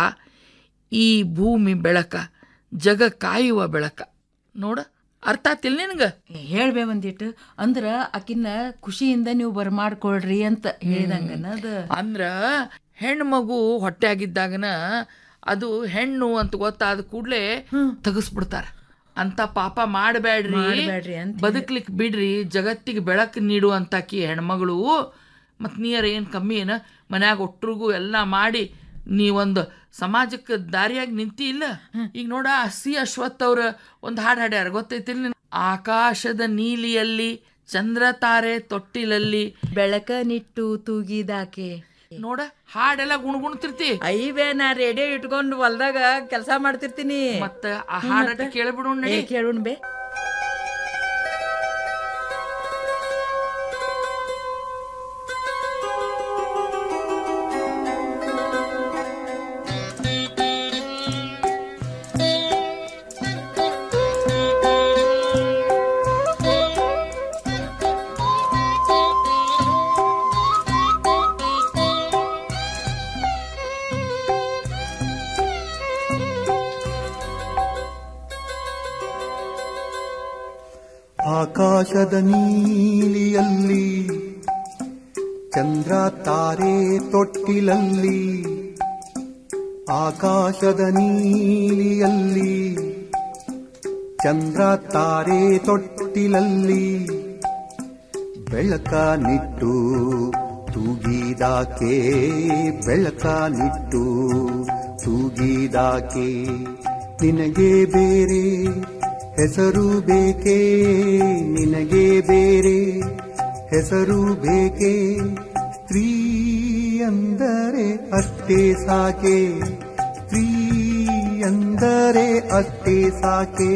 ಈ ಭೂಮಿ ಬೆಳಕ ಜಗ ಕಾಯುವ ಬೆಳಕ ನೋಡ ಅರ್ಥ ಆತಿಲ್ ನಿನಗ ಹೇಳ್ಬೇ ಒಂದಿಟ್ಟು ಅಂದ್ರ ಆಕಿನ್ನ ಖುಷಿಯಿಂದ ನೀವು ಬರ್ಮಾಡ್ಕೊಳ್ರಿ ಅಂತ ಹೇಳಿದಂಗ ಅದು ಅಂದ್ರ ಹೆಣ್ಣು ಮಗು ಹೊಟ್ಟೆ ಆಗಿದ್ದಾಗನ ಅದು ಹೆಣ್ಣು ಅಂತ ಗೊತ್ತಾದ ಕೂಡ್ಲೆ ತೆಗಿಸ್ಬಿಡ್ತಾರ ಅಂತ ಪಾಪ ಮಾಡಬೇಡ್ರಿ ಮಾಡ್ಬ್ಯಾಡ್ರಿ ಅಂತ ಬದುಕ್ಲಿಕ್ ಬಿಡ್ರಿ ಜಗತ್ತಿಗೆ ಬೆಳಕು ನೀಡುವಂತಾಕಿ ಹೆಣ್ಮಗಳು ಮತ್ ನೀರ ಏನ್ ಕಮ್ಮಿ ಏನ ಮನ್ಯಾಗ ಒಟ್ರಿಗೂ ಎಲ್ಲ ಮಾಡಿ ನೀವೊಂದು ಸಮಾಜಕ್ಕೆ ದಾರಿಯಾಗಿ ನಿಂತಿ ಇಲ್ಲ ಈಗ ನೋಡ ಸಿ ಅಶ್ವಥ್ ಅವ್ರ ಒಂದು ಹಾಡು ಹಾಡ್ಯಾರ ಗೊತ್ತೈತಿಲ್ಲ ನಿನ್? ಆಕಾಶದ ನೀಲಿಯಲ್ಲಿ ಚಂದ್ರ ತಾರೆ ತೊಟ್ಟಿಲಲ್ಲಿ ಬೆಳಕ ನಿಟ್ಟು ತೂಗಿದಾಕೆ ನೋಡ ಹಾಡೆಲ್ಲ ಗುಣಗುಣ್ತಿರ್ತಿ ಅಯ್ಯಬೇ ನಾ ರೇಡಿಯೋ ಇಟ್ಕೊಂಡು ಹೊಲ್ದಾಗ ಕೆಲಸ ಮಾಡ್ತಿರ್ತೀನಿ ಮತ್ತ ಆ ಹಾಡಟ ಕೇಳ್ಬಿಡು ನಡಿ ಕೇಳೋಣ ಬೇ ಆಕಾಶದ ನೀಲಿಯಲ್ಲಿ ಚಂದ್ರ ತಾರೆ ತೊಟ್ಟಿಲಲ್ಲಿ ಆಕಾಶದ ನೀಲಿಯಲ್ಲಿ ಚಂದ್ರ ತಾರೆ ತೊಟ್ಟಿಲಲ್ಲಿ ಬೆಳಕ ನಿಟ್ಟು ತೂಗಿದಾಕೆ ಬೆಳಕ ನಿಟ್ಟು ತೂಗಿದಾಕೆ ನಿನಗೆ ಬೇರೆ ಹೆಸರು ಬೇಕೇ ನಿನಗೆ ಬೇರೆ ಹೆಸರು ಬೇಕೇ ಸ್ತ್ರೀ ಅಂದರೆ ಅಷ್ಟೇ ಸಾಕೆ ಸ್ತ್ರೀ ಅಂದರೆ ಅಷ್ಟೇ ಸಾಕೆ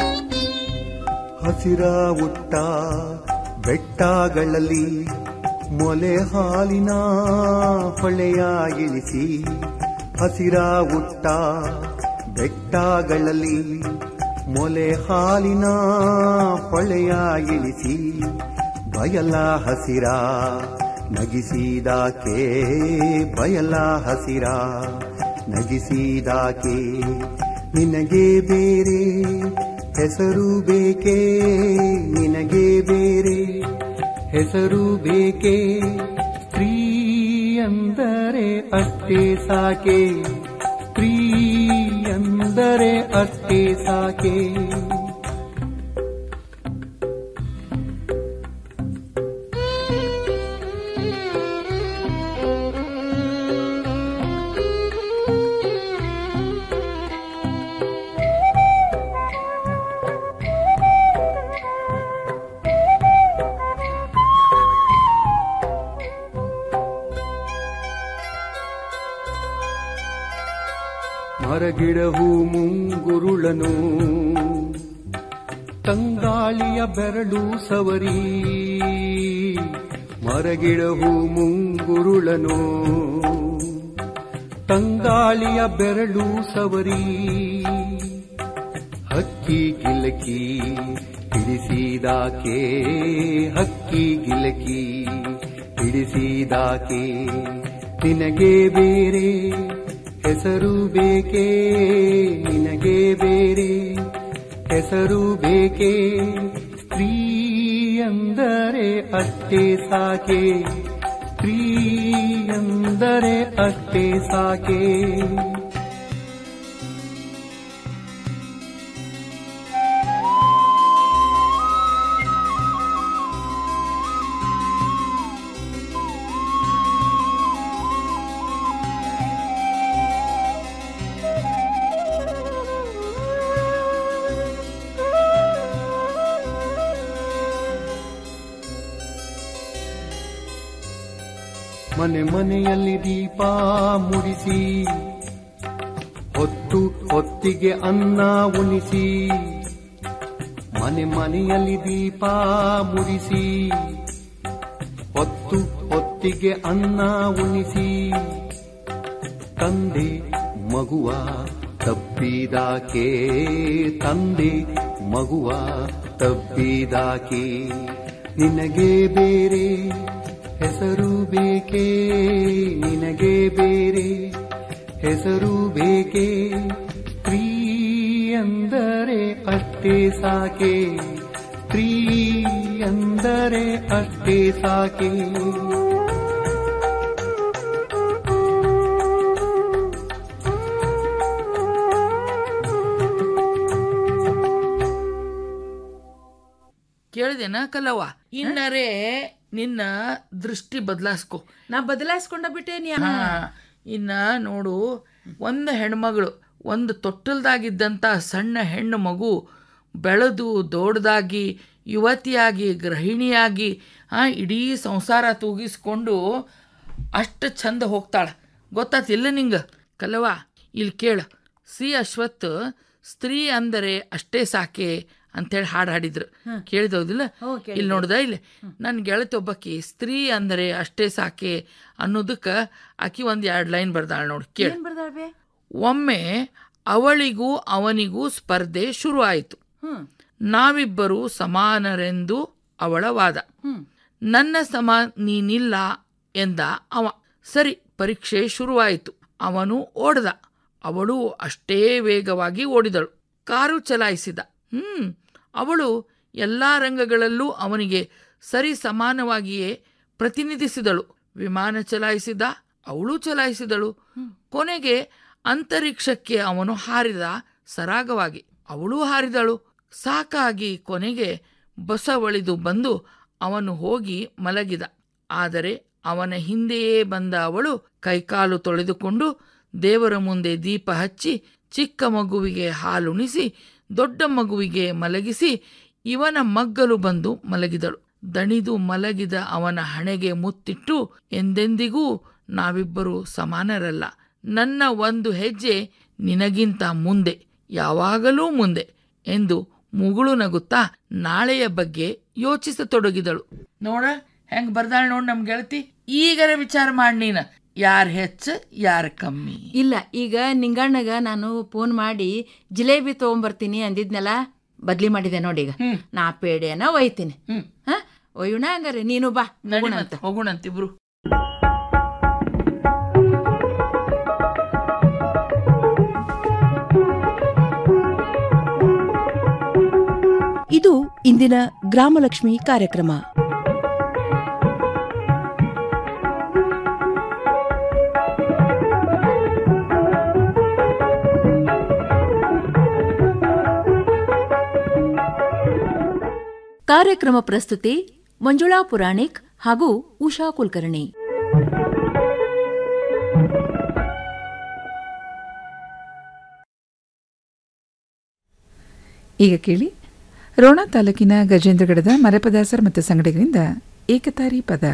ಹಸಿರ ಉಟ್ಟ ಬೆಟ್ಟಗಳಲ್ಲಿ ಮೊಲೆ ಹಾಲಿನ ಹೊಳೆಯ ಇಳಿಸಿ ಹಸಿರ ಉಟ್ಟ ಬೆಟ್ಟಗಳಲ್ಲಿ ಮೊಲೆ ಹಾಲಿನ ಹೊಳೆಯ ಇಳಿಸಿ ಬಯಲ ಹಸಿರ ನಗಿಸಿದಾಕೆ ಬಯಲ ಹಸಿರ ನಗಿಸಿದಾಕೆ ನಿನಗೆ ಬೇರೆ ಹೆಸರು ಬೇಕೇ ನಿನಗೆ ಬೇರೆ ಹೆಸರು ಬೇಕೇ ಸ್ತ್ರೀ ಅಂದರೆ ಅಷ್ಟೇ ಸಾಕೆ ಸ್ತ್ರೀ ಅಂದರೆ ಅಷ್ಟೇ ಸಾಕೆ ಮರಗಿಡಹೂ ಮುಂಗುರುಳನು ತಂಗಾಳಿಯ ಬೆರಳು ಸವರಿ ಮರಗಿಡಹೂ ಮುಂಗುರುಳನು ತಂಗಾಳಿಯ ಬೆರಳು ಸವರಿ ಹಕ್ಕಿ ಗಿಲಕಿ ಹಿಡಿಸಿದಾಕೆ ಹಕ್ಕಿ ಗಿಲಕಿ ಹಿಡಿಸಿದಾಕೆ ನಿನಗೆ ಬೇರೆ ಹೆಸರು ಬೇಕೇ ನಿನಗೆ ಬೇರೆ ಹೆಸರು ಬೇಕೇ ಸ್ತ್ರೀ ಅಂದರೆ ಅಷ್ಟೇ ಸಾಕೆ ಸ್ತ್ರೀ ಅಂದರೆ ಅಷ್ಟೇ ಸಾಕೆ ಮನೆ ಮನೆಯಲ್ಲಿ ದೀಪ ಮುಡಿಸಿ ಹೊತ್ತು ಹೊತ್ತಿಗೆ ಅನ್ನ ಉಣಿಸಿ ಮನೆ ಮನೆಯಲ್ಲಿ ದೀಪ ಮುಡಿಸಿ ಹೊತ್ತು ಹೊತ್ತಿಗೆ ಅನ್ನ ಉಣಿಸಿ ತಂದೆ ಮಗುವ ತಪ್ಪಿದಾಕೆ ತಂದೆ ಮಗುವ ತಪ್ಪಿದಾಕೆ ನಿನಗೆ ಬೇರೆ ಹೆಸರು ಬೇಕೇ ನಿನಗೆ ಬೇರೆ ಹೆಸರು ಬೇಕೇ ಸ್ತ್ರೀ ಅಂದರೆ ಅಷ್ಟೇ ಸಾಕೆ ಸ್ತ್ರೀ ಅಂದರೆ ಅಷ್ಟೇ ಸಾಕೆ ಕೇಳಿದೆನಾ ಕಲವ ಇನ್ನರೇ ನಿನ್ನ ದೃಷ್ಟಿ ಬದಲಾಯಿಸ್ಕೊ ನಾ ಬದಲಾಯಿಸ್ಕೊಂಡ ಬಿಟ್ಟೇನಿ ಹಾ ಇನ್ನ ನೋಡು ಒಂದು ಹೆಣ್ಮಗಳು ಒಂದು ತೊಟ್ಟಲ್ದಾಗಿದ್ದಂಥ ಸಣ್ಣ ಹೆಣ್ಣು ಮಗು ಬೆಳೆದು ದೊಡ್ಡದಾಗಿ ಯುವತಿಯಾಗಿ ಗೃಹಿಣಿಯಾಗಿ ಆ ಇಡೀ ಸಂಸಾರ ತೂಗಿಸ್ಕೊಂಡು ಅಷ್ಟು ಚಂದ ಹೋಗ್ತಾಳೆ ಗೊತ್ತಾತಿಲ್ಲ ನಿಂಗೆ ಕಲವ ಇಲ್ಲಿ ಕೇಳ ಸಿ ಅಶ್ವತ್ ಸ್ತ್ರೀ ಅಂದರೆ ಅಷ್ಟೇ ಸಾಕೆ ಅಂತೇಳಿ ಹಾಡು ಹಾಡಿದ್ರು ಕೇಳಿದೌದಿಲ್ಲ ಇಲ್ಲಿ ನೋಡ್ದ ಇಲ್ಲಿ ನನ್ನ ಗೆಳತಿ ಒಬ್ಬಾಕಿ ಸ್ತ್ರೀ ಅಂದರೆ ಅಷ್ಟೇ ಸಾಕೆ ಅನ್ನೋದಕ್ಕೆ ಆಕಿ ಒಂದು ಎರಡು ಲೈನ್ ಬರ್ದಾಳ ನೋಡಿ ಕೇಳಿ ಏನ್ ಬರ್ದಾಳ್ಬೆ ಒಮ್ಮೆ ಅವಳಿಗೂ ಅವನಿಗೂ ಸ್ಪರ್ಧೆ ಶುರು ಆಯಿತು ಹ್ಮ್ ನಾವಿಬ್ಬರು ಸಮಾನರೆಂದು ಅವಳ ವಾದ ನನ್ನ ಸಮ ನೀನಿಲ್ಲ ಎಂದ ಅವ ಸರಿ ಪರೀಕ್ಷೆ ಶುರುವಾಯಿತು ಅವನು ಓಡ್ದ ಅವಳು ಅಷ್ಟೇ ವೇಗವಾಗಿ ಓಡಿದಳು ಕಾರು ಚಲಾಯಿಸಿದ ಹ್ಮ್ ಅವಳು ಎಲ್ಲ ರಂಗಗಳಲ್ಲೂ ಅವನಿಗೆ ಸರಿ ಸಮಾನವಾಗಿಯೇ ಪ್ರತಿನಿಧಿಸಿದಳು ವಿಮಾನ ಚಲಾಯಿಸಿದ ಅವಳು ಚಲಾಯಿಸಿದಳು ಕೊನೆಗೆ ಅಂತರಿಕ್ಷಕ್ಕೆ ಅವನು ಹಾರಿದ ಸರಾಗವಾಗಿ ಅವಳು ಹಾರಿದಳು ಸಾಕಾಗಿ ಕೊನೆಗೆ ಬಸವಳಿದು ಬಂದು ಅವನು ಹೋಗಿ ಮಲಗಿದ ಆದರೆ ಅವನ ಹಿಂದೆಯೇ ಬಂದ ಅವಳು ಕೈಕಾಲು ತೊಳೆದುಕೊಂಡು ದೇವರ ಮುಂದೆ ದೀಪ ಹಚ್ಚಿ ಚಿಕ್ಕ ಮಗುವಿಗೆ ಹಾಲುಣಿಸಿ ದೊಡ್ಡ ಮಗುವಿಗೆ ಮಲಗಿಸಿ ಇವನ ಮಗ್ಗಲು ಬಂದು ಮಲಗಿದಳು ದಣಿದು ಮಲಗಿದ ಅವನ ಹಣೆಗೆ ಮುತ್ತಿಟ್ಟು ಎಂದೆಂದಿಗೂ ನಾವಿಬ್ಬರು ಸಮಾನರಲ್ಲ ನನ್ನ ಒಂದು ಹೆಜ್ಜೆ ನಿನಗಿಂತ ಮುಂದೆ ಯಾವಾಗಲೂ ಮುಂದೆ ಎಂದು ಮುಗುಳು ನಗುತ್ತಾ ನಾಳೆಯ ಬಗ್ಗೆ ಯೋಚಿಸತೊಡಗಿದಳು ನೋಡ ಹೆಂಗ್ ಬರ್ದಾಳ ನೋಡ್ ನಮ್ ಗೆಳತಿ ಈಗರ ವಿಚಾರ ಮಾಡಿ ನೀನ ಯಾರ್ ಹೆಚ್ಚ ಯಾರ್ ಕಮ್ಮಿ ಇಲ್ಲ ಈಗ ನಿಂಗಣ್ಣಗ ನಾನು ಫೋನ್ ಮಾಡಿ ಜಿಲೇಬಿ ತಗೊಂಬರ್ತೀನಿ ಅಂದಿದ್ನಲ್ಲ ಬದ್ಲಿ ಮಾಡಿದೆ ನೋಡಿ ಈಗ ನಾ ಪೇಡೆನ ಒಯ್ತೀನಿ ಹ ಒಯ್ಯೋಣ ಹಂಗಾರೆ ನೀನು ಬಾ ಹೋಗೋಣ ಅಂತ ಹೋಗೋಣಂತಿಬ್ರು ಇದು ಇಂದಿನ ಗ್ರಾಮಲಕ್ಷ್ಮಿ ಕಾರ್ಯಕ್ರಮ ಕಾರ್ಯಕ್ರಮ ಪ್ರಸ್ತುತಿ ಮಂಜುಳಾ ಪುರಾಣಿಕ್ ಹಾಗೂ ಉಷಾ ಕುಲಕರ್ಣಿ ಈಗ ಕೇಳಿ ರೋಣ ತಾಲೂಕಿನ ಗಜೇಂದ್ರಗಡದ ಮರೆಪದಾಸರ್ ಮತ್ತು ಸಂಗಡಿಗರಿಂದ ಏಕತಾರಿ ಪದ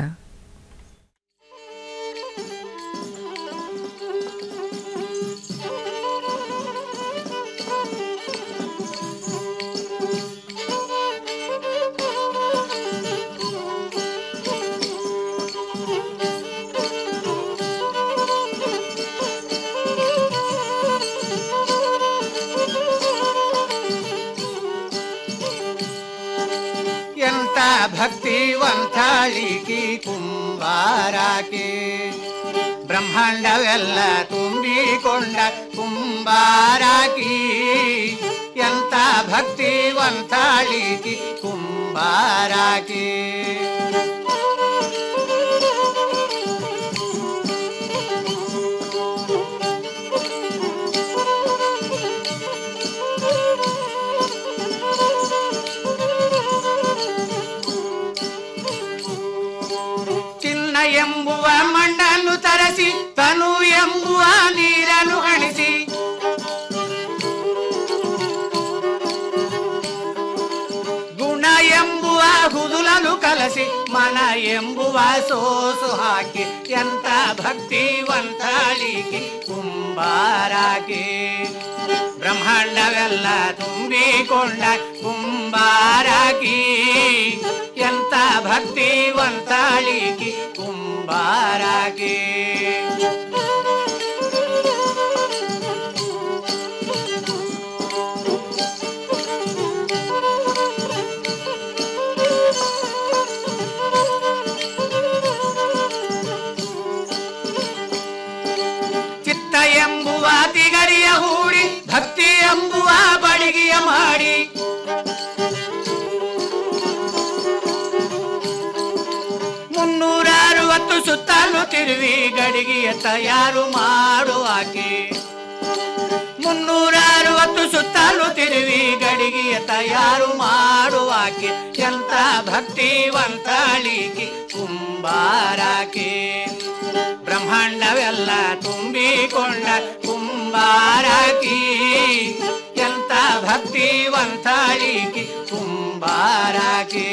ಎಂತ ಭಕ್ತಿವಂತಾಳಿಕಿ ಕುಂಬಾರಾಕೆ ಬ್ರಹ್ಮಾಂಡವೆಲ್ಲ ತುಂಬಿಕೊಂಡ ಕುಂಬಾರಾಕಿ ಎಂತ ಭಕ್ತಿವಂತಾಳಿಕಿ ಕುಂಬಾರಾಕೆ ಚಿನ್ನ ಎಂಬುವ ಮಣ್ಣನ್ನು ತರಸಿ ತನು ಎಂಬುವ ನೀರನ್ನು ಹಣಿಸಿ ಗುಣ ಎಂಬುವ ಹುದುಲನು ಕಲಸಿ ಮನ ಎಂಬುವ ಸೋಸು ಹಾಕಿ ಎಂತ ಭಕ್ತಿವಂತಾಳಿಗೆ ಕುಂಬಾರಾಕೆ ಬ್ರಹ್ಮಾಂಡವೆಲ್ಲ ತುಂಬಿಕೊಂಡ ಕುಂಬಾರಾಕಿ ಎಂತ ಭಕ್ತಿವಂತಾಳಿಗೆ ಕುಂಬಾರಾಕೆ ಚಿತ್ತ ಎಂಬುವ ತಿಗರಿಯ ಹೂಡಿ ಭಕ್ತಿ ಎಂಬುವ ಬಡಿಗೆಯ ಮಾಡಿ ಮುನ್ನೂರ ಅರವತ್ತು ಸುತ್ತಲೂ ತಿರುವಿ ಗಡಿಗೆಯ ತಯಾರು ಮಾಡುವಾಕೆ ಮುನ್ನೂರ ಅರವತ್ತು ಸುತ್ತಲೂ ತಿರುವಿ ಗಡಿಗೆಯ ತಯಾರು ಮಾಡುವಾಕೆ ಎಂತ ಭಕ್ತಿವಂತಾಳಿಕೆ ಕುಂಬಾರಾಕೆ ಬ್ರಹ್ಮಾಂಡವೆಲ್ಲ ತುಂಬಿಕೊಂಡ ಕುಂಬಾರಾಕಿ ಎಂತ ಭಕ್ತಿವಂತಾಳಿಕೆ ಕುಂಬಾರಾಕೆ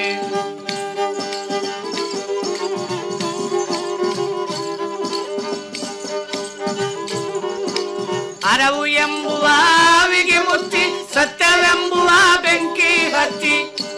ಅರವು ಎಂಬುವ ಆವಿಗೆ ಮುತ್ತಿ ಸತ್ಯವೆಂಬುವ ಬೆಂಕಿ ಹಚ್ಚಿ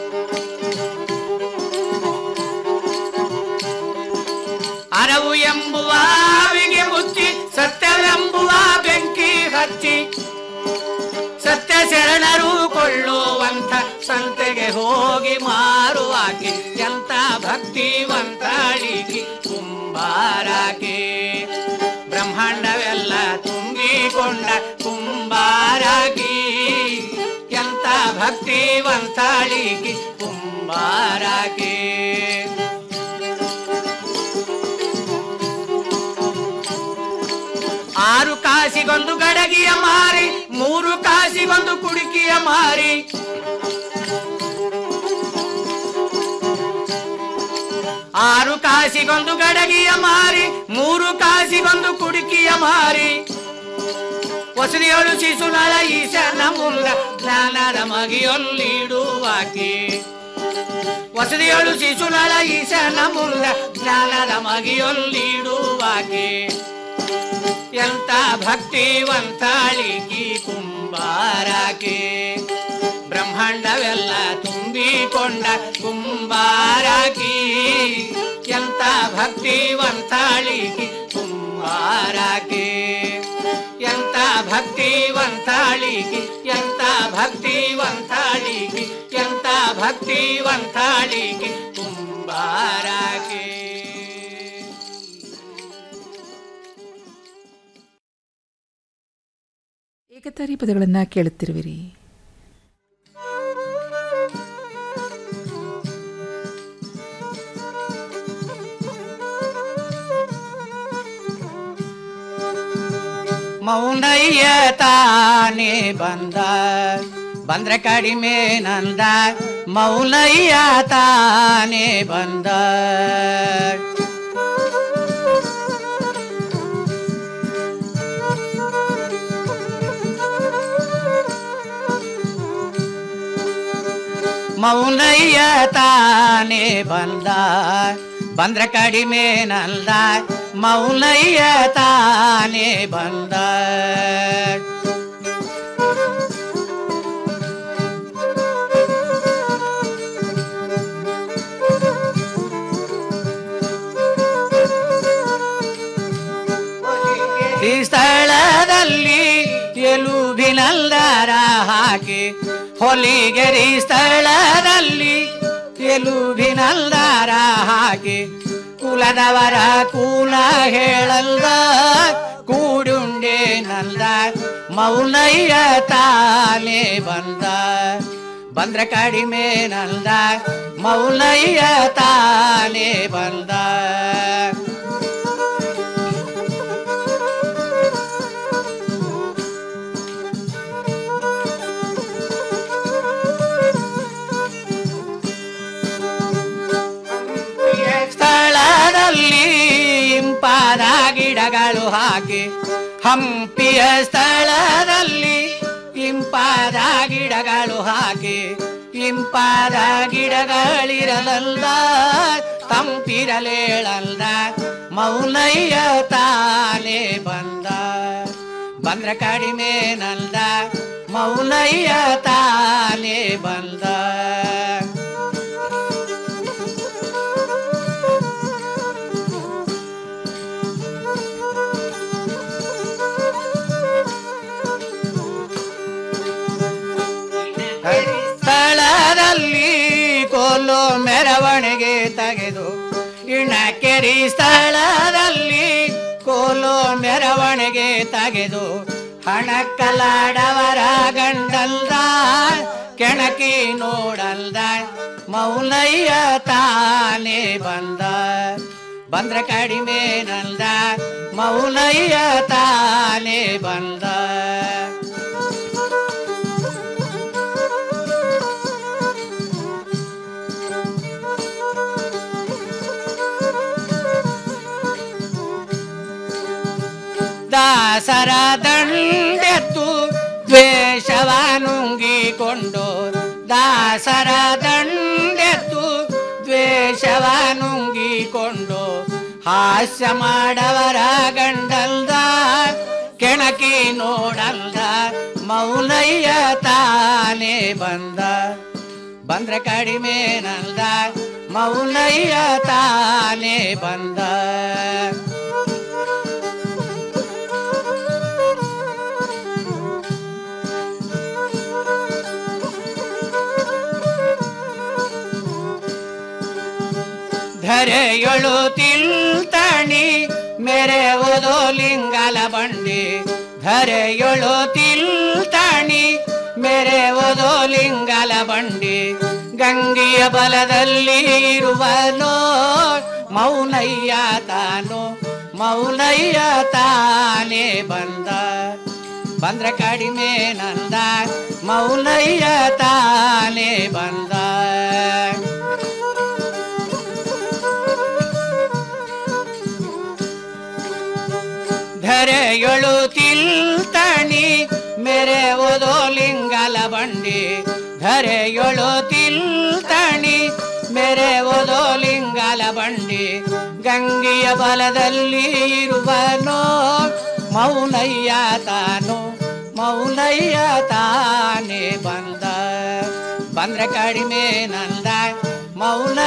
ಅರವು ಎಂಬುವ ಆವಿಗೆ ಮುಚ್ಚಿ ಸತ್ಯವೆಂಬುವ ಬೆಂಕಿ ಹಚ್ಚಿ ಸತ್ಯ ಶರಣರು ಕೊಳ್ಳುವಂಥ ಸಂತೆಗೆ ಹೋಗಿ ಮಾರುವಾಕೆ ಎಂತ ಭಕ್ತಿವಂತಾಳಿಗೆ ಕುಂಬಾರಾಕೆ ಬ್ರಹ್ಮಾಂಡವೆಲ್ಲ ತುಂಬಿಕೊಂಡ ಕುಂಬಾರಾಗಿ ಎಂತ ಭಕ್ತಿವಂತಾಳಿಗೆ ಕುಂಬಾರಾಕೆ ಆರು ಕಾಸಿಗೊಂದು ಗಡಗಿಯ ಮಾರಿ ಮೂರು ಕಾಸಿಗೊಂದು ಕುಡುಕಿಯ ಮಾರಿ ಆರು ಕಾಸಿಗೊಂದು ಗಡಗಿಯ ಮಾರಿ ಮೂರು ಕಾಸಿಗೊಂದು ಕುಡುಕಿಯ ಮಾರಿ ವಸದಿಯಳು ಶಿಶುನಳ ಈಶನ ಮುಲ್ಲ ಜ್ಞಾನದ ಮಗಿಯೊಲ್ಲಿಡುವಾಕೆ ವಸದಿಯಳು ಶಿಶುನಳ ಈಶನ ಮುಲ್ಲ ಜ್ಞಾನದ ಮಗಿಯೊಲ್ಲಿಡುವಾಕೆ ಎಂತ ಭಕ್ತಿವಂತಾಳಿಕಿ ಕುಂಬಾರಾಕೆ ಬ್ರಹ್ಮಾಂಡವೆಲ್ಲ ತುಂಬಿಕೊಂಡ ಕುಂಬಾರಾಕಿ ಎಂತ ಭಕ್ತಿವಂತಾಳಿಗೆ ಕುಂಬಾರಾಕೆ ಎಂತ ಭಕ್ತಿವಂತಾಳಿಗೆ ಎಂತ ಭಕ್ತಿವಂತಾಳಿಗೆ ಎಂತ ಭಕ್ತಿವಂತಾಳಿಗೆ ಕುಂಬಾರಾಕೆ ಏಕತಾರಿ ಪದಗಳನ್ನು ಕೇಳುತ್ತಿರುವಿರಿ ಮೌನಯ್ಯ ತಾನೇ ಬಂದ ಬಂದ್ರೆ ಕಡಿಮೆ ನಂದ ಮೌನಯ್ಯ ತಾನೇ ಬಂದ ಮೌನಯ್ಯ ತಾನೇ ಬಂದ ಬಂದ್ರೆ ಕಡಿಮೆ ನಂದ ಮೌನಯ್ಯ ತಾನೇ ಬಂದ ಈ ಸ್ಥಳದಲ್ಲಿ ಎಲುಬಿನಲ್ದಾರ ಹಾಕಿ ಹೊಲಿಗೆರಿ ಸ್ಥಳದಲ್ಲಿ ಎಲುಬಿನಲ್ದಾರ ಹಾಕಿ ಕುಲದವರ ಕೂಲ ಹೇಳಲ್ದ ಕೂಡುಂಡೆ ನಲ್ದ ಮೌನಯ್ಯ ತಾನೇ ಬಂದ ಬಂದ್ರೆ ಕಡಿಮೆ ನಲ್ದ ಮೌನಯ್ಯ ತಾನೇ ಬಂದ ಸ್ಥಳದಲ್ಲಿ ಇಂಪಾದ ಗಿಡಗಳು ಹಾಕಿ ಹಂಪಿಯ ಸ್ಥಳದಲ್ಲಿ ಇಂಪಾದ ಗಿಡಗಳು ಹಾಕಿ ಇಂಪಾದ ಗಿಡಗಳಿರಲಲ್ಲ ತಂಪಿರಲೇಳಲ್ಲ ಮೌನಯ್ಯ ತಾನೇ ಬಂದ ಬಂದ್ರೆ ಕಡಿಮೆ ನಲ್ದ ಮೌನಯ್ಯ ತಾನೇ ಬಂದ ಸ್ಥಳದಲ್ಲಿ ಕೋಲು ಮೆರವಣಿಗೆ ತೆಗೆದು ಇಣಕೆರಿ ಸ್ಥಳದಲ್ಲಿ ಕೋಲು ಮೆರವಣಿಗೆ ತೆಗೆದು ಹಣಕ್ಕಲಾಡವರ ಗಂಡಲ್ದ ಕೆಣಕಿ ನೋಡಲ್ದ ಮೌನಯ್ಯ ತಾನೇ ಬಂದ ಬಂದ್ರೆ ಕಡಿಮೆ ನಲ್ದ ಮೌನಯ್ಯ ತಾನೇ ಬಂದ ದಾಸರ ದಂಡೆತ್ತು ದ್ವೇಷವ ನುಂಗಿಕೊಂಡು ದಾಸರ ದಂಡೆತ್ತು ದ್ವೇಷವ ನುಂಗಿಕೊಂಡು ಹಾಸ್ಯ ಮಾಡವರ ಗಂಡಲ್ದ ಕೆಣಕಿ ನೋಡಲ್ದ ಮೌನಯ್ಯ ತಾನೇ ಬಂದ ಬಂದ್ರೆ ಕಡಿಮೆ ನಲ್ದ ಮೌನಯ್ಯ ತಾನೇ ಬಂದ ಧರೆಯೊಳು ತಿಲ್ತಣಿ ಮೆರೆವುದೋ ಲಿಂಗಲ ಬಂಡಿ ಧರೆಯೊಳು ತಿಲ್ತಣಿ ಮೆರೆವುದೋ ಲಿಂಗಲ ಬಂಡಿ ಗಂಗೆಯ ಬಲದಲ್ಲಿ ಇರುವನೋ ಮೌನಯ್ಯ ತಾನು ಮೌನಯ್ಯ ತಾನೇ ಬಂದ ಬಂದ್ರೆ ಕಡಿಮೆ ನಂದ ಮೌನಯ್ಯ ತಾನೇ ಬಂದ ಧರೆಯೊಳು ತಿಲ್ತಣಿ ಮೆರೆವುದೋ ಲಿಂಗಲ ಬಂಡಿ ಧರೆಯೊಳು ತಿಲ್ತಣಿ ಮೆರೆವುದೋ ಲಿಂಗಲ ಬಂಡಿ ಗಂಗೆಯ ಬಲದಲ್ಲಿ ಇರುವನೋ ಮೌನಯ್ಯ ತಾನು ಮೌನಯ್ಯ ತಾನೇ ಬಂದ ಬಂದ್ರೆ ಕಡಿಮೆ ನಂದ ಮೌನ